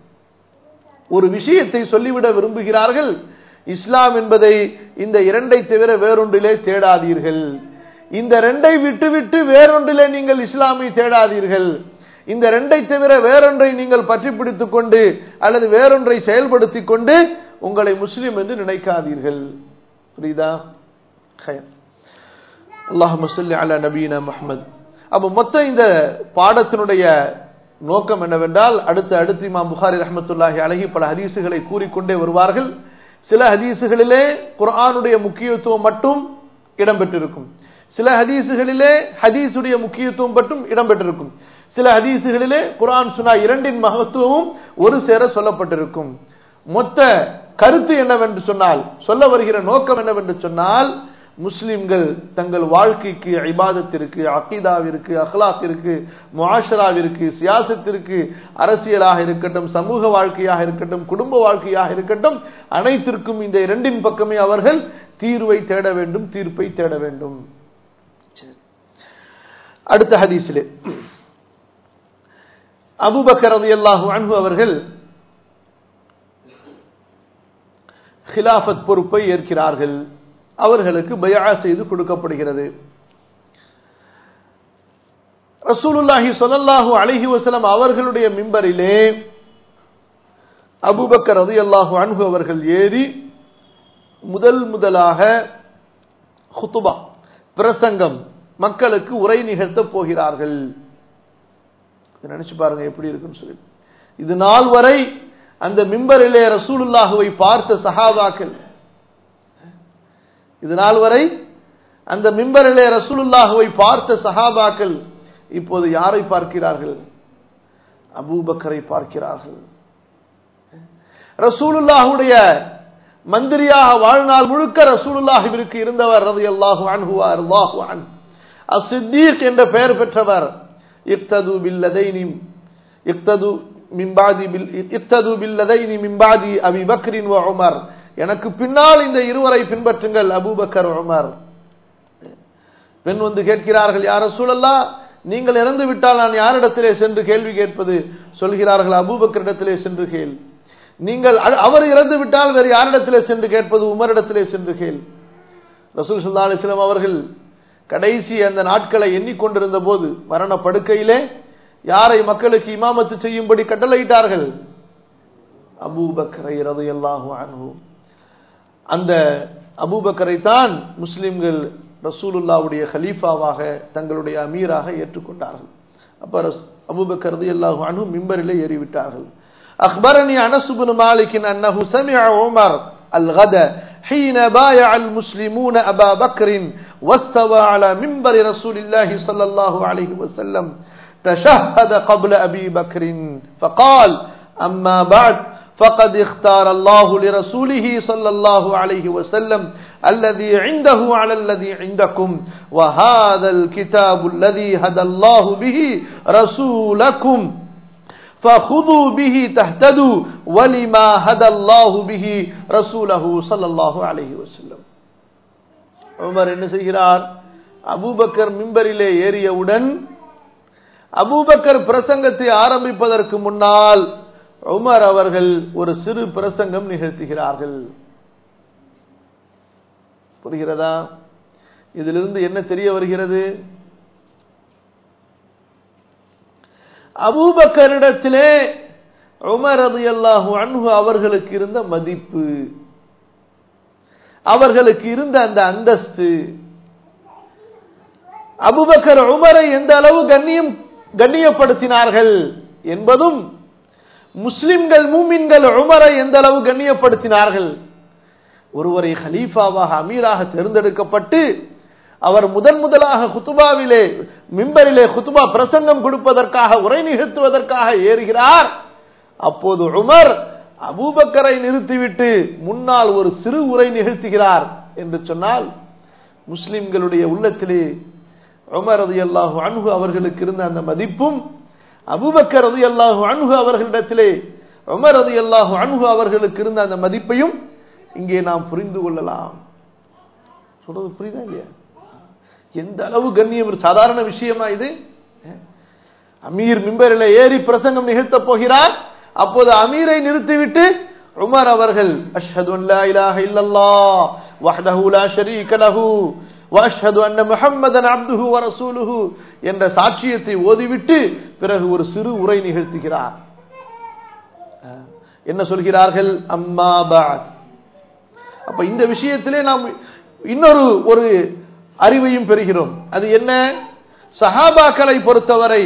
ஒரு விஷயத்தை சொல்லிவிட விரும்புகிறார்கள் இஸ்லாம் என்பதை இந்த இரண்டை தவிர வேறொன்றிலே தேடாதீர்கள் இந்த ரெண்டை விட்டுவிட்டு வேறொன்றிலே நீங்கள் இஸ்லாமை தேடாதீர்கள் இந்த ரெண்டை தவிர வேறொன்றை நீங்கள் பற்றி பிடித்துக் கொண்டு அல்லது வேறொன்றை செயல்படுத்திக் கொண்டு உங்களை முஸ்லிம் என்று நினைக்காதீர்கள் புரியுதா அல்லாஹ் முசல்லி அலா நபீனா முஹம்மது அப்ப மொத்தம் இந்த பாடத்தினுடைய நோக்கம் என்னவென்றால் அடுத்து அடுத்து இமாம் புகாரி ரஹமத்துல்லாஹி அழகி பல ஹதீசுகளை கூறிக்கொண்டே வருவார்கள் சில ஹதீசுகளிலே குர்ஆனுடைய முக்கியத்துவம் மட்டும் இடம்பெற்றிருக்கும் சில ஹதீசுகளிலே ஹதீஸுடைய முக்கியத்துவம் மட்டும் இடம்பெற்றிருக்கும் சில ஹதீசுகளிலே குர்ஆன் சுனா இரண்டின் மகத்துவமும் ஒரு சேர சொல்லப்பட்டிருக்கும் மொத்த கருத்து என்னவென்று சொன்னால் சொல்ல வருகிற நோக்கம் என்னவென்று சொன்னால் முஸ்லிம்கள் தங்கள் வாழ்க்கைக்கு இபாதத்திற்கு அகீதாவிற்கு அஹ்லாத்திற்கு முஆஷராவிற்கு சியாசத்திற்கு அரசியலாக இருக்கட்டும் சமூக வாழ்க்கையாக இருக்கட்டும் குடும்ப வாழ்க்கையாக இருக்கட்டும் அனைத்திற்கும் இந்த இரண்டின் பக்கமே அவர்கள் தீர்வை தேட வேண்டும் தீர்ப்பை தேட வேண்டும் அடுத்த ஹதீஸிலே அபுபக்கர் ரலியல்லாஹு அன்ஹு அவர்கள் ஹிலாஃபத் பொறுப்பை ஏற்கிறார்கள் அவர்களுக்கு பயா செய்து கொடுக்கப்படுகிறது ரசூலுல்லாஹி சொல்லல்லாஹு அழகி வசலம் அவர்களுடைய மிம்பரிலே அபுபக்கர் ரதி அல்லாஹு அன்ஹு அவர்கள் ஏறி முதல் முதலாக ஹுத்துபா பிரசங்கம் மக்களுக்கு உரை நிகழ்த்த போகிறார்கள் நினைச்சு பாருங்க எப்படி இருக்குன்னு சொல்லி இது நாள் வரை அந்த மிம்பரிலே ரசூலுல்லாஹுவை பார்த்த சஹாபாக்கள் இது நாள் வரை அந்த மிம்பரிலே ரசூலுல்லாஹுவை பார்த்த சஹாபாக்கள் இப்போது யாரை பார்க்கிறார்கள் அபூபக்கரை பார்க்கிறார்கள் ரசூலுல்லாஹுடைய மந்திரியாக வாழ்நாள் முழுக்க ரசூலுல்லாஹுவிற்கு இருந்தவர் ரதி அல்லாஹு அன்ஹுவா அல்லாஹு அன் அசித்தீக் என்ற பெயர் பெற்றவர் இக்தது பில்லதைனி இக்தது மிம்பாதி பில் இக்தது பில்லதைனி மிம்பாதி அபி பக்ரின் வ உமர் எனக்கு பின்னால் இந்த இருவரை பின்பற்றுங்கள் அபூபக்கர் உமர் பெண் வந்து கேட்கிறார்கள் யார சூழல்லா நீங்கள் இறந்து விட்டால் நான் யாரிடத்திலே சென்று கேள்வி கேட்பது சொல்கிறார்கள் அபூபக்கரிடத்திலே சென்று கேள் நீங்கள் அவர் இறந்து விட்டால் வேறு யாரிடத்திலே சென்று கேட்பது உமரிடத்திலே சென்று கேள் ரசூல் சுல்லா அலிஸ்லாம் அவர்கள் கடைசி அந்த நாட்களை எண்ணிக்கொண்டிருந்த போது மரண படுக்கையிலே யாரை மக்களுக்கு இமாமத்து செய்யும்படி கட்டளையிட்டார்கள் அபூபக்கரை ரதையல்லாஹு அன்ஹு அந்த அபூபக்கரை தான் முஸ்லிம்கள் ரசூலுல்லாவுடைய ஹலீஃபாவாக தங்களுடைய அமீராக ஏற்றுக்கொண்டார்கள் அப்ப அபூபக்கர் ரதையல்லாஹு அன்ஹு மிம்பரிலே ஏறிவிட்டார்கள் أخبرني أنس بن مالك أنه سمع عمر الغد حين بايع المسلمون أبا بكر واستوى على منبر رسول الله صلى الله عليه وسلم تشهد قبل أبي بكر فقال أما بعد فقد اختار الله لرسوله صلى الله عليه وسلم الذي عنده على الذي عندكم وهذا الكتاب الذي هدى الله به رسولكم فخذوا به تهتدوا ولما هدى الله به رسوله صلى الله عليه وسلم உமர் என்ன செய்கிறார் அபூபக்கர் மிம்பரிலே ஏறியவுடன் அபூபக்கர் பிரசங்கத்தை ஆரம்பிப்பதற்கு முன்னால் உமர் அவர்கள் ஒரு சிறு பிரசங்கம் நிகழ்த்துகிறார்கள் புரிகிறதா இதிலிருந்து என்ன தெரிய வருகிறது அபூபக்கரிடத்திலே உமர் அது அல்லாஹு அன்பு அவர்களுக்கு இருந்த மதிப்பு அவர்களுக்கு இருந்த அந்த அந்தஸ்து அபுபக்கர் உமரை எந்த அளவு கண்ணியம் கண்ணியப்படுத்தினார்கள் என்பதும் முஸ்லிம்கள் மூமின்கள் உமரை எந்த அளவு கண்ணியப்படுத்தினார்கள் ஒருவரை ஹலீஃபாவாக அமீராக தேர்ந்தெடுக்கப்பட்டு அவர் முதன் முதலாக குத்துபாவிலே மிம்பரிலே குத்துபா பிரசங்கம் கொடுப்பதற்காக உரை நிகழ்த்துவதற்காக ஏறுகிறார் அப்போது உமர் அபூபக்கரை நிறுத்திவிட்டு முன்னால் ஒரு சிறு உரை நிகழ்த்துகிறார் என்று சொன்னால் முஸ்லிம்களுடைய உள்ளத்திலே உமர் ரதி அல்லாஹு அணுகு அவர்களுக்கு இருந்த அந்த மதிப்பும் அபுபக்கர் ரதி அல்லாஹு அணுகு அவர்களிடத்திலே உமர் ரதி அல்லாஹு அணுகு அவர்களுக்கு இருந்த அந்த மதிப்பையும் இங்கே நாம் புரிந்து கொள்ளலாம் சொல்றது புரியுதா இல்லையா எந்த அளவு கண்ணியம் ஒரு சாதாரண விஷயமா இது அமீர் மிம்பரில் ஏறி பிரசங்கம் நிகழ்த்த போகிறார் அப்போது அமீரை நிறுத்திவிட்டு உமர் அவர்கள் அஷ்ஹது அல்லா இலாஹ இல்லல்லாஹ் வஹ்தஹு லா ஷரீக லஹு வஅஷ்ஹது அன்ன முஹம்மதன் அப்துஹு வ ரசூலுஹு என்ற சாட்சியத்தை ஓதிவிட்டு பிறகு ஒரு சிறு உரை நிகழ்த்துகிறார் என்ன சொல்கிறார்கள் அம்மா பாத் அப்ப இந்த விஷயத்திலே நாம் இன்னொரு ஒரு அறிவையும் பெறுகிறோம் அது என்ன சஹாபாக்களை பொறுத்தவரை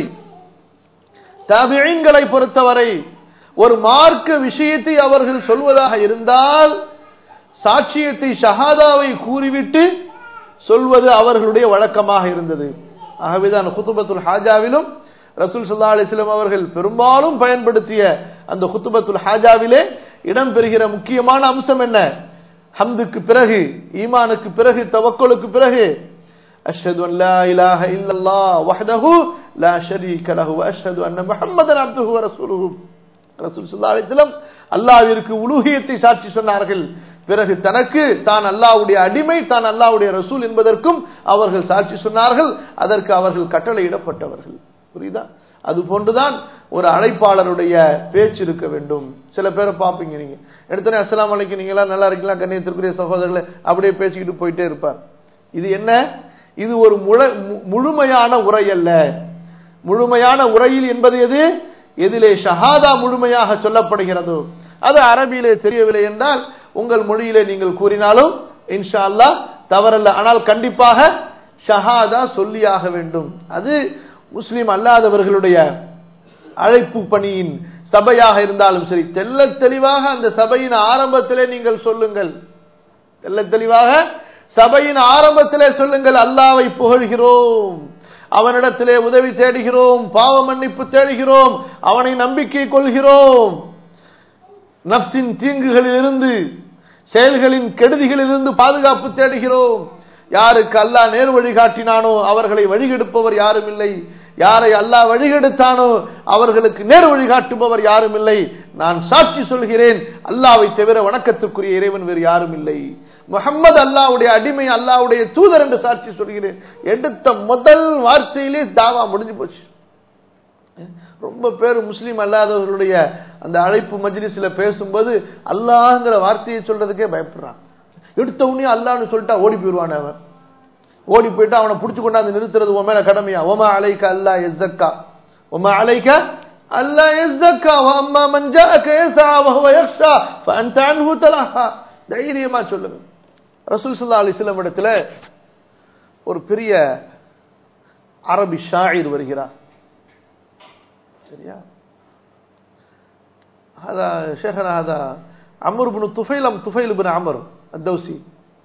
தபிழங்களை பொறுத்தவரை ஒரு மார்க்க விஷயத்தை அவர்கள் சொல்வதாக இருந்தால் சாட்சியத்தை ஷஹாதாவை கூறிவிட்டு சொல்வது அவர்களுடைய வழக்கமாக இருந்தது ஆகவேதான் குத்துபத்துல் ஹாஜாவிலும் ரசூல் சல்லா அலிஸ்லாம் அவர்கள் பெரும்பாலும் பயன்படுத்திய அந்த குத்துபத்துல் ஹாஜாவிலே இடம்பெறுகிற முக்கியமான அம்சம் என்ன ஹம்துக்கு பிறகு ஈமானுக்கு பிறகு தவக்கலுக்கு பிறகு أشهد أن لا إله إلا الله وحده لا شريك له وأشهد أن محمدا عبده ورسوله ரசூல் சுல்லா அலிஸ்லம் அல்லாவிற்கு உலூகியத்தை சாட்சி சொன்னார்கள் பிறகு தனக்கு தான் அல்லாவுடைய அடிமை தான் அல்லாவுடைய ரசூல் என்பதற்கும் அவர்கள் சாட்சி சொன்னார்கள் அதற்கு அவர்கள் கட்டளையிடப்பட்டவர்கள் புரியுதா அது போன்றுதான் ஒரு அழைப்பாளருடைய பேச்சு இருக்க வேண்டும் சில பேரை பார்ப்பீங்க நீங்க எடுத்தனே அஸ்லாம் வலைக்கு நீங்க எல்லாம் நல்லா இருக்கீங்களா கண்ணியத்திற்குரிய சகோதரர்களை அப்படியே பேசிக்கிட்டு போயிட்டே இருப்பார் இது என்ன இது ஒரு முழுமையான உரை அல்ல முழுமையான உரையில் என்பது எது எதிலே ஷஹாதா முழுமையாக சொல்லப்படுகிறதோ அது அரபியிலே தெரியவில்லை என்றால் உங்கள் மொழியிலே நீங்கள் கூறினாலும் இன்ஷா அல்லா தவறல்ல ஆனால் கண்டிப்பாக ஷஹாதா சொல்லியாக வேண்டும் அது முஸ்லிம் அல்லாதவர்களுடைய அழைப்பு பணியின் சபையாக இருந்தாலும் சரி தெல்ல தெளிவாக அந்த சபையின் ஆரம்பத்திலே நீங்கள் சொல்லுங்கள் தெல்ல தெளிவாக சபையின் ஆரம்பத்திலே சொல்லுங்கள் அல்லாவை புகழ்கிறோம் அவனிடத்திலே உதவி தேடுகிறோம் பாவ மன்னிப்பு தேடுகிறோம் அவனை நம்பிக்கை கொள்கிறோம் நப்சின் தீங்குகளிலிருந்து செயல்களின் கெடுதிகளிலிருந்து பாதுகாப்பு தேடுகிறோம் யாருக்கு அல்லாஹ் நேர் வழிகாட்டினானோ அவர்களை வழிகெடுப்பவர் யாரும் இல்லை யாரை அல்லாஹ் வழிகெடுத்தானோ அவர்களுக்கு நேர் வழிகாட்டுபவர் யாரும் இல்லை நான் சாட்சி சொல்கிறேன் அல்லாவை தவிர வணக்கத்துக்குரிய இறைவன் வேறு யாரும் இல்லை முகம்மது அல்லாவுடைய அடிமை அல்லாவுடைய தூதர் என்று சாட்சி சொல்கிறேன் எடுத்த முதல் வார்த்தையிலே தாவா முடிஞ்சு போச்சு ரொம்ப பேர் முஸ்லீம் அல்லாதவர்களுடைய அந்த அழைப்பு மஜ்லிஸ்ல பேசும்போது அல்லாங்கிற வார்த்தையை சொல்றதுக்கே பயப்படுறான் எடுத்த உடனே அல்லான்னு சொல்லிட்டா ஓடி போயிடுவான் அவன் ஓடி போயிட்டு அவனை பிடிச்சு கொண்டாந்து நிறுத்துறது உன் மேல கடமையா ஒமா அலைக்க அல்லா எஸ்ஸக்கா ஒமா அலைக்க அல்லா எஸ்ஸக்கா அம்மா மஞ்சாக்க யஸா வஹுவ யக்ஷா ஃபஅன்த அன்ஹு தலஹா தைரியமா சொல்லுங்க ரசூல் ஸல்லல்லாஹு அலைஹி வஸல்லம் இடத்துல ஒரு பெரிய அரபி ஷாயிர் வருகிறார் சரியா هذا شيخنا هذا عمرو بن الطفيل ام طفيل بن عمرو الدوسي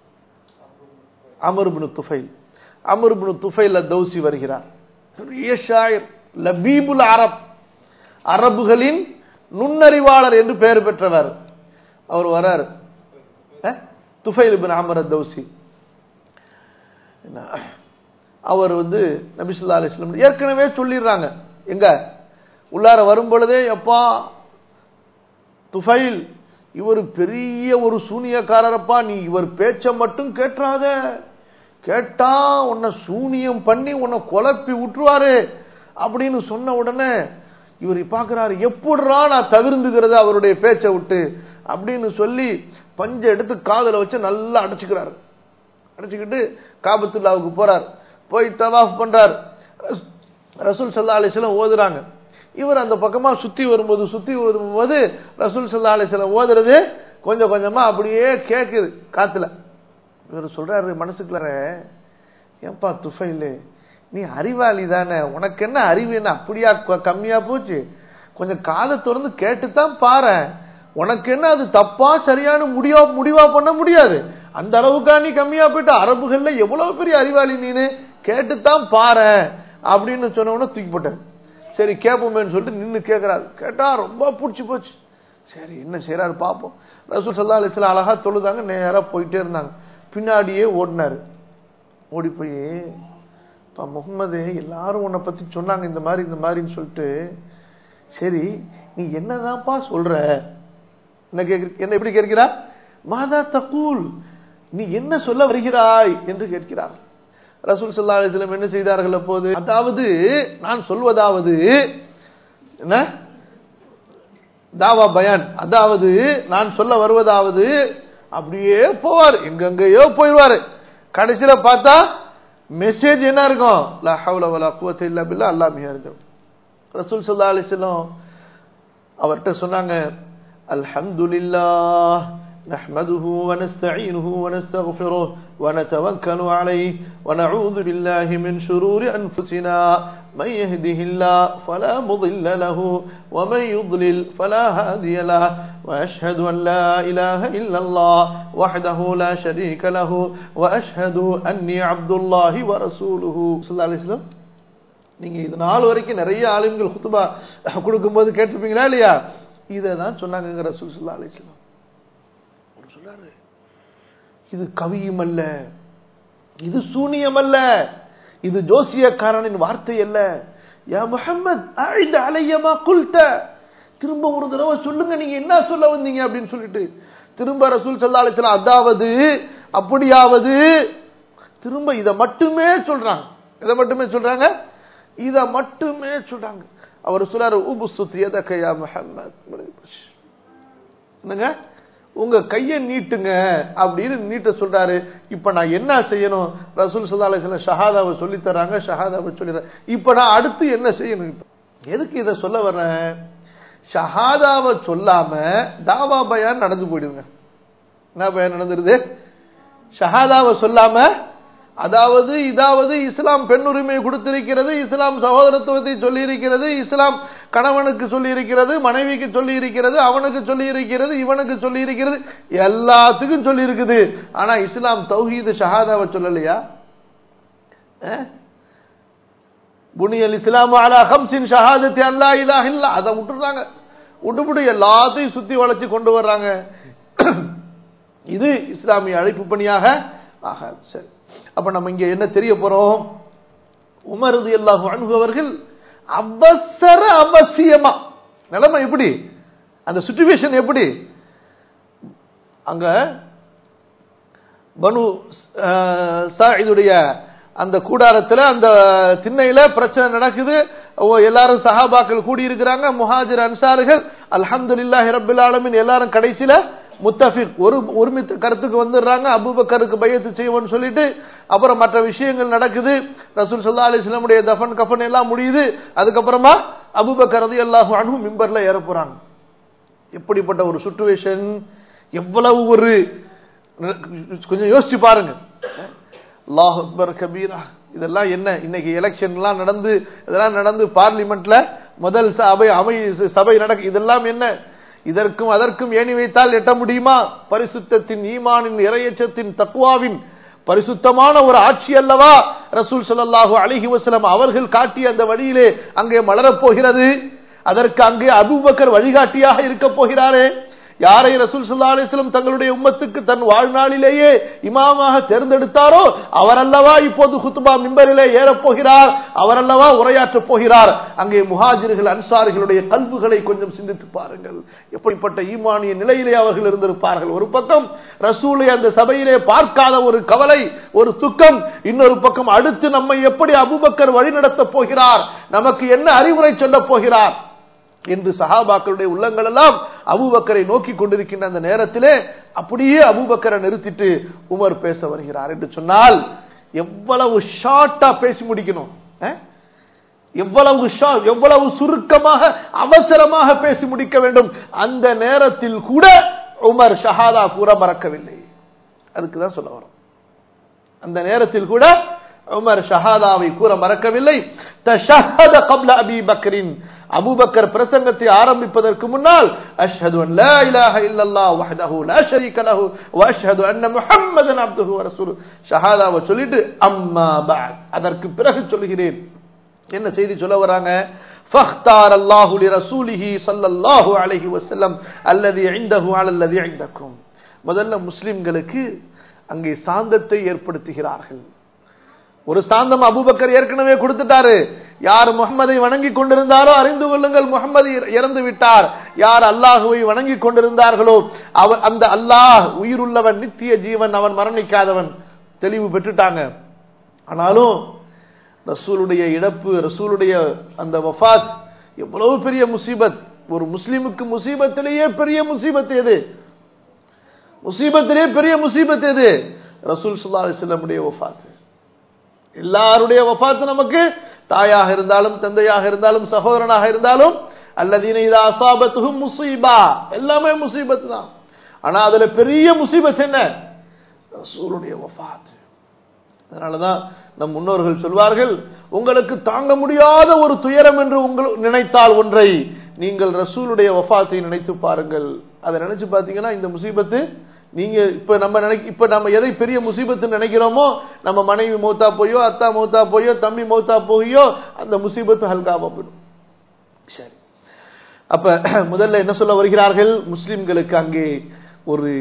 عمرو بن الطفيل عمرو بن الطفيل الدوسي வருகிறார் பெரிய ஷாயிர் லபீபுல் அரப் அரபுகளின் நுண்ணறிவாளர் என்று பெயர் பெற்றவர் அவர் வரார் துஃபைல் பின் அமர் தௌசி அவர் வந்து நபிசுல்லா அலிஸ்லாம் ஏற்கனவே சொல்லிடுறாங்க எங்க உள்ளார வரும் பொழுதே எப்பா துஃபைல் இவர் பெரிய ஒரு சூனியக்காரரப்பா நீ இவர் பேச்ச மட்டும் கேட்டுறாத கேட்டா உன்னை சூனியம் பண்ணி உன்னை குழப்பி விட்டுருவாரு அப்படின்னு சொன்ன உடனே இவர் பாக்குறாரு எப்படிரா நான் தவிர்ந்துக்கிறது அவருடைய பேச்சை விட்டு அப்படின்னு சொல்லி பஞ்ச எடுத்து காதல வச்சு நல்லா அடைச்சுக்கிறாரு அடைச்சுக்கிட்டு காபத்துல்லாவுக்கு போறார் போய் தவாஃப் பண்றார் ரசூல் சல்லா அலிஸ்லாம் ஓதுறாங்க இவர் அந்த பக்கமா சுத்தி வரும்போது சுத்தி வரும்போது ரசூல் சல்லா அலிஸ்லாம் ஓதுறது கொஞ்சம் கொஞ்சமா அப்படியே கேக்குது காத்துல இவர் சொல்றாரு மனசுக்குள்ளார ஏன்பா துஃபைலு நீ அறிவாளி தானே உனக்கு என்ன அறிவு என்ன அப்படியா கம்மியா போச்சு கொஞ்சம் காதை திறந்து கேட்டுத்தான் பாரு உனக்கு என்ன அது தப்பா சரியான முடிவா முடிவா பண்ண முடியாது அந்த அளவுக்கா நீ கம்மியா போயிட்ட அரபுகள்ல எவ்வளவு பெரிய அறிவாளி நீனு கேட்டுத்தான் பாரு அப்படின்னு சொன்ன உடனே தூக்கி போட்டேன் சரி கேட்போமேன்னு சொல்லிட்டு நின்று கேட்கிறாரு கேட்டா ரொம்ப பிடிச்சி போச்சு சரி என்ன செய்யறாரு பார்ப்போம் ரசூல் சல்லா அலிஸ்லாம் அழகா தொழுதாங்க நேரா போயிட்டே இருந்தாங்க பின்னாடியே ஓடினாரு ஓடி போய் இப்போ முகமது எல்லாரும் உன்னை பத்தி சொன்னாங்க இந்த மாதிரி இந்த மாதிரின்னு சொல்லிட்டு சரி நீ என்னதான்ப்பா சொல்ற என்ன கேட்க என்ன எப்படி கேட்கிறா மாதா தக்கூல் நீ என்ன சொல்ல வருகிறாய் என்று கேட்கிறார் ரசூல் சல்லா அலிஸ்லம் என்ன செய்தார்கள் அப்போது அதாவது நான் சொல்வதாவது என்ன தாவா பயான் அதாவது நான் சொல்ல வருவதாவது அப்படியே போவார் எங்கெங்கயோ போயிடுவாரு கடைசியில பார்த்தா மெசேஜ் என்ன இருக்கும் லா ஹவுல வலா குவத்த இல்லா பில்லா அல்லா மியா இருக்கும் ரசூல் சல்லா அலிஸ்லம் அவர்கிட்ட சொன்னாங்க அல்ஹம்துலில்லாஹ் نحمده ونستعينه ونستغفره ونتوكل عليه ونعوذ بالله من شرور أنفسنا من يهده الله فلا مضل له ومن يضلل فلا هادي له وأشهد أن لا إله إلا الله وحده لا شريك له وأشهد أني عبد الله ورسوله صلى الله عليه وسلم நீங்க இது நாள் வரைக்கும் நிறைய ஆளுங்கள் குத்துபா கொடுக்கும்போது கேட்டிருப்பீங்களா இல்லையா இதை தான் சொன்னாங்க ரசூல் சுல்லா அலிஸ்லாம் சொல்றாரு இது கவியும் அல்ல இது சூனியம் அல்ல இது ஜோசியக்காரனின் வார்த்தை அல்ல யா முகமது அழிந்த அலையமா குல்த திரும்ப ஒரு தடவை சொல்லுங்க நீங்க என்ன சொல்ல வந்தீங்க அப்படின்னு சொல்லிட்டு திரும்ப ரசூல் சல்லா அலிஸ்லாம் அதாவது அப்படியாவது திரும்ப இதை மட்டுமே சொல்றாங்க இதை மட்டுமே சொல்றாங்க இதை மட்டுமே சொல்றாங்க அவர் சொல்றாரு உபு சுத்தியதக்கையா முகமது என்னங்க உங்க கையை நீட்டுங்க அப்படின்னு நீட்ட சொல்றாரு இப்ப நான் என்ன செய்யணும் ரசூல் சல்லா ஷஹாதாவை சொல்லி தராங்க ஷஹாதாவை சொல்லிடுறேன் இப்ப நான் அடுத்து என்ன செய்யணும் இப்ப எதுக்கு இதை சொல்ல வர்றேன் ஷஹாதாவை சொல்லாம தாவா பயான் நடந்து போயிடுங்க என்ன பயான் நடந்துருது ஷஹாதாவை சொல்லாம அதாவது இதாவது இஸ்லாம் பெண் உரிமை கொடுத்திருக்கிறது இஸ்லாம் சகோதரத்துவத்தை சொல்லி இருக்கிறது இஸ்லாம் கணவனுக்கு சொல்லி இருக்கிறது மனைவிக்கு சொல்லி இருக்கிறது அவனுக்கு சொல்லி இருக்கிறது இவனுக்கு சொல்லி இருக்கிறது எல்லாத்துக்கும் சொல்லி இருக்குது ஆனா இஸ்லாம் தௌஹீது ஷஹாதாவை சொல்லலையா புனியல் இஸ்லாம் அலா ஹம்சின் ஷஹாதத்தி அல்லா இலா இல்லா அதை விட்டுறாங்க விட்டுவிட்டு எல்லாத்தையும் சுத்தி வளைச்சு கொண்டு வர்றாங்க இது இஸ்லாமிய அழைப்பு பணியாக ஆகாது சரி அப்ப நம்ம இங்க என்ன தெரிய போறோம் உமரது அல்லாஹு அணுகுவர்கள் அவசர அவசியமா நிலைமை எப்படி அந்த சுச்சுவேஷன் எப்படி அங்க பனு இதுடைய அந்த கூடாரத்தில் அந்த திண்ணையில பிரச்சனை நடக்குது எல்லாரும் சஹாபாக்கள் கூடி இருக்கிறாங்க முஹாஜிர் அன்சார்கள் அல்ஹம்துலில்லாஹி ரப்பில் ஆலமின் எல்லாரும் கடைசியில முத்தஃபிக் ஒரு ஒருமித்த கருத்துக்கு வந்துடுறாங்க அபூபக்கருக்கு பையத்து செய்வோம்னு சொல்லிட்டு அப்புறம் மற்ற விஷயங்கள் நடக்குது ரசூல் சல்லா அலிஸ்லமுடைய தஃபன் கஃபன் எல்லாம் முடியுது அதுக்கப்புறமா அபூபக்கர் ரதி அல்லாஹு அனுவும் மிம்பர்ல ஏற போறாங்க எப்படிப்பட்ட ஒரு சுச்சுவேஷன் எவ்வளவு ஒரு கொஞ்சம் யோசிச்சு பாருங்க அல்லாஹ் அக்பர் கபீரா இதெல்லாம் என்ன இன்னைக்கு எலெக்ஷன்லாம் நடந்து இதெல்லாம் நடந்து பார்லிமெண்ட்ல முதல் சபை அமை சபை நடக்கு இதெல்லாம் என்ன இதற்கும் அதற்கும் ஏணி வைத்தால் எட்ட முடியுமா பரிசுத்தத்தின் ஈமானின் இறையச்சத்தின் தக்குவாவின் பரிசுத்தமான ஒரு ஆட்சி அல்லவா ரசூல் ஸல்லல்லாஹு அலைஹி வஸல்லம் அவர்கள் காட்டிய அந்த வழியிலே அங்கே மலரப் போகிறது அதற்கு அங்கே அபூபக்கர் வழிகாட்டியாக இருக்க போகிறாரே யாரை ரசூல் ஸல்லல்லாஹு அலைஹி வஸல்லம் தங்களுடைய உம்மத்துக்கு தன் வாழ்நாளிலேயே இமாமாக தேர்ந்தெடுத்தாரோ அவரல்லவா இப்போது குத்துபா மிம்பரிலே ஏறப் போகிறார் அவரல்லவா உரையாற்றப் போகிறார் அங்கே முஹாஜிர்கள் அன்சாரிகளுடைய கல்புகளை கொஞ்சம் சிந்தித்து பாருங்கள் எப்படிப்பட்ட ஈமானிய நிலையிலே அவர்கள் இருந்திருப்பார்கள் ஒரு பக்கம் ரசூலை அந்த சபையிலே பார்க்காத ஒரு கவலை ஒரு துக்கம் இன்னொரு பக்கம் அடுத்து நம்மை எப்படி அபுபக்கர் வழிநடத்தப் போகிறார் நமக்கு என்ன அறிவுரை சொல்லப் போகிறார் என்று சஹாபாக்களுடைய உள்ளங்கள் எல்லாம் அபூபக்கரை நோக்கி கொண்டிருக்கின்ற அந்த நேரத்திலே அப்படியே அபூபக்கரை நிறுத்திட்டு உமர் பேச வருகிறார் என்று சொன்னால் எவ்வளவு ஷார்ட்டா பேசி முடிக்கணும் அஹ்? எவ்வளவு ஷா- எவ்வளவு சுருக்கமாக அவசரமாக பேசி முடிக்க வேண்டும் அந்த நேரத்தில் கூட உமர் ஷஹாதா கூற மறக்கவில்லை அதுக்கு தான் சொல்ல வரோம் அந்த நேரத்தில் கூட உமர் ஷஹாதாவை கூற மறக்கவில்லை தஷஹத கப்ல அபி பக்கரின் அபூபக்கர் பிரசங்கத்தை ஆரம்பிப்பதற்கு முன்னால் அஷ்ஹது அன் லா இலாஹ இல்லல்லாஹ் வஹ்தஹு லா ஷரீக லஹு வ அஷ்ஹது அன்ன முஹம்மதன் அப்துஹு வ ரசூலுஹு ஷஹாதாவை சொல்லிட்டு அம்மா பஅத் அதற்கு பிறகு சொல்கிறேன் என்ன செய்தி சொல்ல வராங்க فاختار الله لرسوله صلى الله عليه وسلم الذي عنده على الذي عندكم முதல்ல முஸ்லிம்களுக்கு அங்கே சாந்தத்தை ஏற்படுத்துகிறார்கள் ஒரு சாந்தம் அபூபக்கர் ஏற்கனவே கொடுத்துட்டாரு யார் முகமதை வணங்கி கொண்டிருந்தாரோ அறிந்து கொள்ளுங்கள் முகமது இறந்து விட்டார் யார் அல்லாஹுவை வணங்கி கொண்டிருந்தார்களோ அவர் அந்த அல்லாஹ் உயிருள்ளவன் நித்திய ஜீவன் அவன் மரணிக்காதவன் தெளிவு பெற்றுட்டாங்க ஆனாலும் ரசூலுடைய இழப்பு ரசூலுடைய அந்த வஃபாத் எவ்வளவு பெரிய முசீபத் ஒரு முஸ்லிமுக்கு முசீபத்திலேயே பெரிய முசீபத் எது முசீபத்திலே பெரிய முசீபத் எது ரசூல் சுல்லா அலிஸ்லமுடைய வஃபாத் எல்லாருடைய வஃபாத்து நமக்கு தாயாக இருந்தாலும் தந்தையாக இருந்தாலும் சகோதரனாக இருந்தாலும் அல்லதீன இதா அசாபத்துகும் முசீபா எல்லாமே முசீபத் தான் ஆனா அதுல பெரிய முசீபத் என்ன ரசூலுடைய வஃபாத் அதனாலதான் நம் முன்னோர்கள் சொல்வார்கள் உங்களுக்கு தாங்க முடியாத ஒரு துயரம் என்று உங்கள் நினைத்தால் ஒன்றை நீங்கள் ரசூலுடைய வஃபாத்தை நினைத்து பாருங்கள் அதை நினைச்சு பாத்தீங்கன்னா இந்த முசீபத்து நீங்க இப்ப நம்ம நினை இப்ப நம்ம எதை பெரிய முசீபத்து நினைக்கிறோமோ நம்ம மனைவி மௌத்தா போயோ அத்தா மௌத்தா போயோ தம்பி மௌத்தா போயோ அந்த முசீபத்து ஹல்காவா போயிடும் சரி அப்ப முதல்ல என்ன சொல்ல வருகிறார்கள் முஸ்லிம்களுக்கு அங்கே ஒரு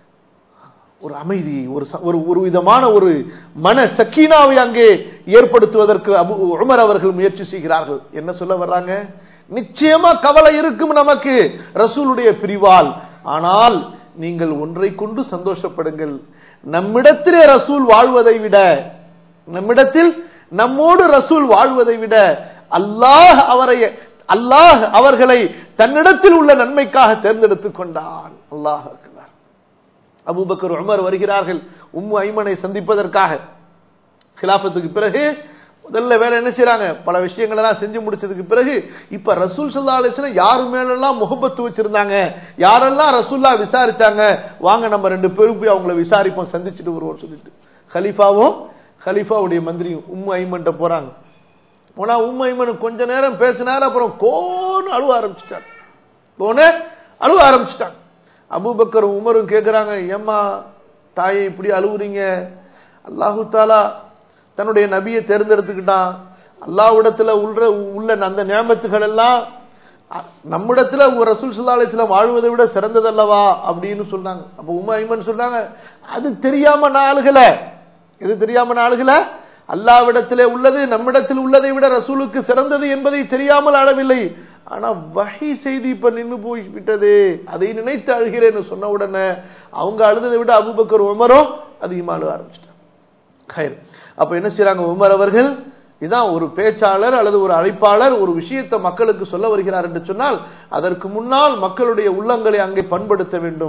ஒரு அமைதி ஒரு ச- ஒரு ஒரு விதமான ஒரு மன சக்கீனாவை அங்கே ஏற்படுத்துவதற்கு அபு உமர் அவர்கள் முயற்சி செய்கிறார்கள் என்ன சொல்ல வர்றாங்க நிச்சயமா கவலை இருக்கும் நமக்கு ரசூலுடைய பிரிவால் ஆனால் நீங்கள் ஒன்றை கொண்டு சந்தோஷப்படுங்கள் நம்மிடத்திலே ரசூல் வாழ்வதை விட நம்மிடத்தில் நம்மோடு ரசூல் வாழ்வதை விட அல்லாஹ் அவரை அல்லாஹ் அவர்களை தன்னிடத்தில் உள்ள நன்மைக்காக தேர்ந்தெடுத்துக் கொண்டான் அல்லாஹ் அக்பர் அபூபக்கர் உமர் வருகிறார்கள் உம்மு ஐமனை சந்திப்பதற்காக கிலாபத்துக்கு பிறகு முதல்ல வேலை என்ன செய்றாங்க பல விஷயங்கள் எல்லாம் செஞ்சு முடிச்சதுக்கு பிறகு இப்ப ரசூல் சல்லா அலிஸ்லாம் யாரு மேலெல்லாம் முகப்பத்து வச்சிருந்தாங்க யாரெல்லாம் ரசூல்லா விசாரிச்சாங்க வாங்க நம்ம ரெண்டு பேரும் போய் அவங்கள விசாரிப்போம் சந்திச்சுட்டு வருவோம் சொல்லிட்டு ஹலீஃபாவும் ஹலீஃபாவுடைய மந்திரியும் உம்மு ஐமன்ட்ட போறாங்க போனா உம்மு ஐமன் கொஞ்ச நேரம் பேசினாரு அப்புறம் கோன்னு அழுவ ஆரம்பிச்சிட்டாங்க போன அழுவ ஆரம்பிச்சிட்டாங்க அபூபக்கரும் உமரும் கேட்கிறாங்க ஏம்மா தாயை இப்படி அழுவுறீங்க அல்லாஹு தாலா தன்னுடைய நபியை தேர்ந்தெடுத்துக்கிட்டான் அல்லாஹ்விடத்துல உள்ள உள்ள அந்த நியமத்துகள் எல்லாம் அ- நம்மிடத்துல ஒரு ரசூல் சுல்லா அலிஸ்லாம் வாழ்வதை விட சிறந்ததல்லவா அப்படின்னு சொன்னாங்க அப்ப உமா ஐமன் சொன்னாங்க அது தெரியாம நான் அழுகல இது தெரியாம நான் அழுகல அல்லாவிடத்திலே உள்ளது நம்மிடத்தில் உள்ளதை விட ரசூலுக்கு சிறந்தது என்பதை தெரியாமல் அழவில்லை ஆனா வகை செய்தி இப்ப நின்னு போய் விட்டது அதை நினைத்து அழுகிறேன்னு சொன்ன உடனே அவங்க அழுததை விட அபூபக்கர் உமரும் அதிகமா அழுக ஆரம்பிச்சிட்டாங்க கயிர் அப்ப என்ன செய்றாங்க உமர் அவர்கள் இதான் ஒரு பேச்சாளர் அல்லது ஒரு அழைப்பாளர் ஒரு விஷயத்தை மக்களுக்கு சொல்ல வருகிறார் என்று சொன்னால் அதற்கு முன்னால் மக்களுடைய உள்ளங்களை அங்கே பண்படுத்த வேண்டும்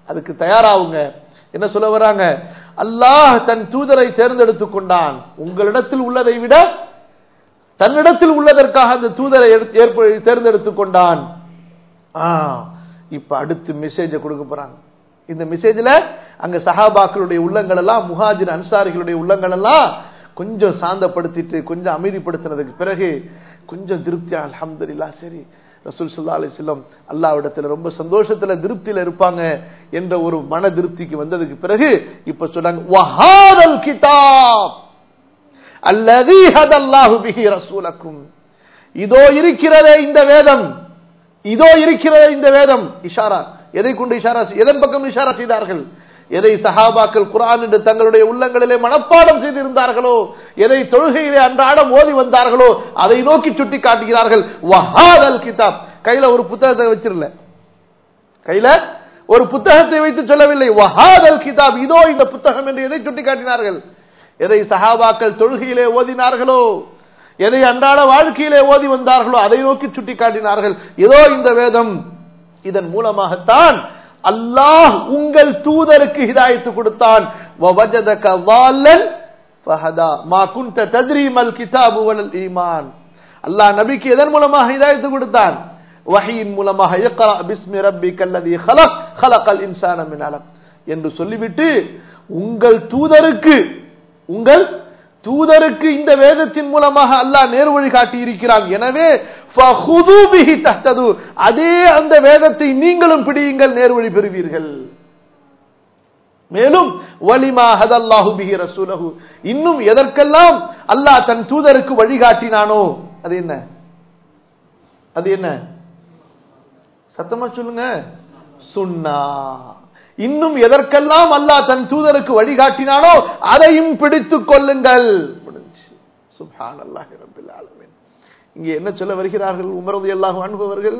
அதுக்கு தயாராகுங்க என்ன சொல்ல வராங்க அல்லாஹ் தன் தூதரை தேர்ந்தெடுத்துக் கொண்டான் உங்களிடத்தில் உள்ளதை விட தன்னிடத்தில் உள்ளதற்காக அந்த தூதரை எடுத்து- ஏற்ப- தேர்ந்தெடுத்துக் கொண்டான் ஆ, இப்ப அடுத்து மெசேஜ கொடுக்க போறாங்க இந்த மெசேஜ்ல அங்க சஹாபாக்களுடைய உள்ளங்கள் எல்லாம் முஹாஜிர் அன்சாரிகளுடைய உள்ளங்கள் எல்லாம் கொஞ்சம் சாந்தப்படுத்திட்டு கொஞ்சம் அமைதிப்படுத்தினதுக்கு பிறகு கொஞ்சம் திருப்தியா அல்ஹம்துலில்லாஹ் சரி ரசூல் ஸல்லல்லாஹு அலைஹி வஸல்லம் அல்லாஹ்விடத்துல ரொம்ப சந்தோஷத்துல திருப்தியில இருப்பாங்க என்ற ஒரு மன திருப்திக்கு வந்ததுக்கு பிறகு இப்ப சொன்னாங்க வஹாதல் கிதாப் அல்லதி ஹதல்லாஹு பிஹி ரசூலக்கும் இதோ இருக்கிறதே இந்த வேதம் இதோ இருக்கிறதே இந்த வேதம் இஷாரா எதை கொண்டு இஷாரா செய்- எதன் பக்கம் இஷாரா செய்தார்கள் எதை சஹாபாக்கள் குர்ஆன் என்று தங்களுடைய உள்ளங்களிலே மனப்பாடம் செய்திருந்தார்களோ எதை தொழுகையிலே அன்றாடம் ஓதி வந்தார்களோ அதை நோக்கி சுட்டி காட்டுகிறார்கள் வஹாதல் கிதாப் கையில ஒரு புத்தகத்தை வச்சிரல கையில ஒரு புத்தகத்தை வைத்து சொல்லவில்லை வஹாதல் கிதாப் இதோ இந்த புத்தகம் என்று எதை சுட்டி காட்டினார்கள் எதை சஹாபாக்கள் தொழுகையிலே ஓதினார்களோ எதை அன்றாட வாழ்க்கையிலே ஓதி வந்தார்களோ அதை நோக்கி சுட்டி காட்டினார்கள் இதோ இந்த வேதம் இதன் மூலமாகத்தான் அல்லாஹ் உங்கள் தூதருக்கு ஹிதாயத்து கொடுத்தான் وَوَجَدَكَ ضَالًّا فَهَدَى مَا كُنْتَ تَدْرِي مَا الْكِتَابُ وَلَا الْإِيمَانُ அல்லாஹ் நபிக்கு எதன் மூலமாக ஹிதாயத்து கொடுத்தான் வஹீன் மூலமாக இக்ரா பிஸ்மி ரப்பிக்கல் லதீ ஹலக் ஹலக்கல் இன்சான மின் அலக் என்று சொல்லிவிட்டு உங்கள் தூதருக்கு உங்கள் தூதருக்கு இந்த வேதத்தின் மூலமாக அல்லாஹ் நேர்வழி காட்டி இருக்கிறான் எனவே ஃபஹுது பிஹி தஹ்தது அதே அந்த வேதத்தை நீங்களும் பிடியுங்கள் நேர்வழி பெறுவீர்கள் மேலும் வலிமா ஹதல்லாஹு பிஹி ரசூலஹு இன்னும் எதற்கெல்லாம் அல்லாஹ் தன் தூதருக்கு வழிகாட்டினானோ அது என்ன அது என்ன சத்தமா சொல்லுங்க சுன்னா இன்னும் எதற்கெல்லாம் அல்லாஹ் தன் தூதருக்கு வழிகாட்டினானோ அதையும் பிடித்துக் கொள்ளுங்கள் முடிஞ்சு சுப்ஹான் அல்லாஹி ரப்பில் ஆலமீன் இங்கே என்ன சொல்ல வருகிறார்கள் உமரது அல்லாஹ் அனுபவர்கள்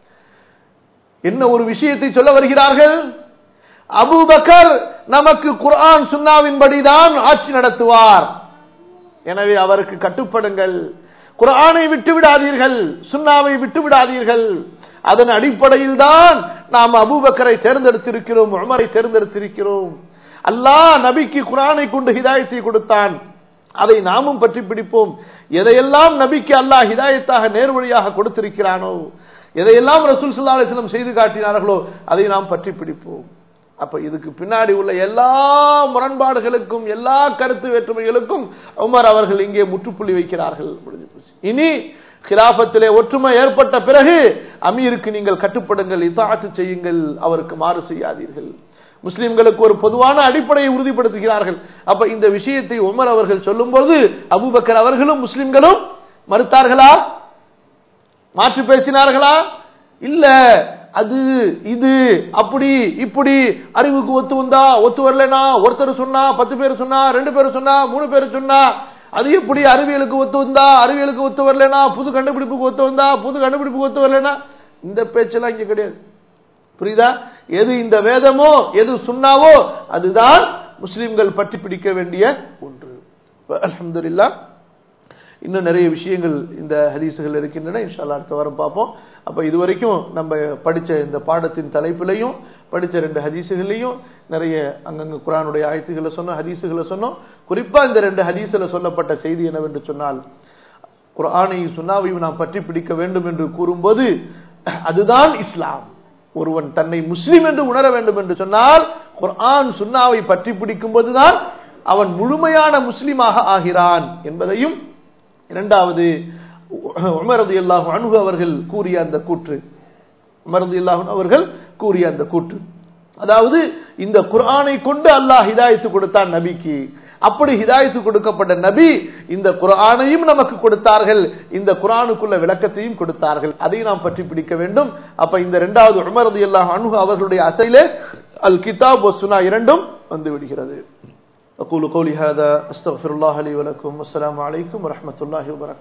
என்ன ஒரு விஷயத்தை சொல்ல வருகிறார்கள் அபூபக்கர் நமக்கு குர்ஆன் சுன்னாவின்படிதான் ஆட்சி நடத்துவார் எனவே அவருக்கு கட்டுப்படுங்கள் குர்ஆனை விட்டு விடாதீர்கள் சுன்னாவை விட்டு விடாதீர்கள் அதன் அடிப்படையில் தான் நாம் அபூபக்கரை தேர்ந்தெடுத்திருக்கிறோம் உமரை தேர்ந்தெடுத்திருக்கிறோம் அல்லாஹ் நபிக்கு குர்ஆனை கொண்டு ஹிதாயத்தை கொடுத்தான் அதை நாமும் பற்றி பிடிப்போம் எதையெல்லாம் நபிக்கு அல்லாஹ் ஹிதாயத்தாக நேர்வழியாக கொடுத்திருக்கிறானோ எதையெல்லாம் ரசூல் ஸல்லல்லாஹு அலைஹி வஸல்லம் செய்து காட்டினார்களோ அதை நாம் பற்றி பிடிப்போம் அப்ப இதுக்கு பின்னாடி உள்ள எல்லா முரண்பாடுகளுக்கும் எல்லா கருத்து வேற்றுமைகளுக்கும் உமர் அவர்கள் இங்கே முற்றுப்புள்ளி வைக்கிறார்கள் முடிஞ்சு போச்சு இனி கிலாபத்திலே ஒற்றுமை ஏற்பட்ட பிறகு அமீருக்கு நீங்கள் கட்டுப்படுங்கள் இதாத்து செய்யுங்கள் அவருக்கு மாறு செய்யாதீர்கள் முஸ்லிம்களுக்கு ஒரு பொதுவான அடிப்படையை உறுதிப்படுத்துகிறார்கள் அப்ப இந்த விஷயத்தை உமர் அவர்கள் சொல்லும்போது அபூபக்கர் அவர்களும் முஸ்லிம்களும் மறுத்தார்களா மாற்றி பேசினார்களா இல்ல அது இது அப்படி இப்படி அறிவுக்கு ஒத்து வந்தா ஒத்து வரலனா ஒருத்தர் சொன்னா பத்து பேர் சொன்னா ரெண்டு பேர் சொன்னா மூணு பேர் சொன்னா அது எப்படி அறிவியலுக்கு ஒத்து வந்தா அறிவியலுக்கு ஒத்து வரலனா புது கண்டுபிடிப்புக்கு ஒத்து வந்தா புது கண்டுபிடிப்புக்கு ஒத்து வரலனா இந்த பேச்செல்லாம் இங்க கிடையாது புரியுதா எது இந்த வேதமோ எது சுண்ணாவோ அதுதான் முஸ்லிம்கள் பற்றி பிடிக்க வேண்டிய ஒன்று அலமதுல்லா இன்னும் நிறைய விஷயங்கள் இந்த ஹதீசுகள் இருக்கின்றன இன்ஷால்லா அடுத்த வாரம் பார்ப்போம் அப்ப இதுவரைக்கும் நம்ம படிச்ச இந்த பாடத்தின் தலைப்பிலையும் படிச்ச ரெண்டு ஹதீசுகளையும் நிறைய அங்கங்க குரானுடைய ஆயத்துகளை சொன்னோம் ஹதீசுகளை சொன்னோம் குறிப்பா இந்த ரெண்டு ஹதீசுல சொல்லப்பட்ட செய்தி என்னவென்று சொன்னால் குரானையும் சுண்ணாவையும் நாம் பற்றி பிடிக்க வேண்டும் என்று கூறும்போது அதுதான் இஸ்லாம் ஒருவன் தன்னை முஸ்லிம் என்று உணர வேண்டும் என்று சொன்னால் குர்ஆன் சுன்னாவை பற்றி பிடிக்கும் போதுதான் அவன் முழுமையான முஸ்லிமாக ஆகிறான் என்பதையும் இரண்டாவது உமரது அல்லாஹு அணுகு அவர்கள் கூறிய அந்த கூற்று உமரது அல்லாஹு அவர்கள் கூறிய அந்த கூற்று அதாவது இந்த குர்ஆனை கொண்டு அல்லாஹ் ஹிதாயத்து கொடுத்தான் நபிக்கு அப்படி ஹிதாயத்து கொடுக்கப்பட்ட நபி இந்த குரானையும் நமக்கு கொடுத்தார்கள் இந்த குரானுக்குள்ள விளக்கத்தையும் கொடுத்தார்கள் அதையும் நாம் பற்றி பிடிக்க வேண்டும் அப்ப இந்த இரண்டாவது உமரது எல்லாம் அணுகு அவர்களுடைய அசையிலே அல் கிதாப் சுனா இரண்டும் வந்து விடுகிறது أقول قولي هذا أستغفر الله لي ولكم والسلام عليكم ورحمة الله وبركاته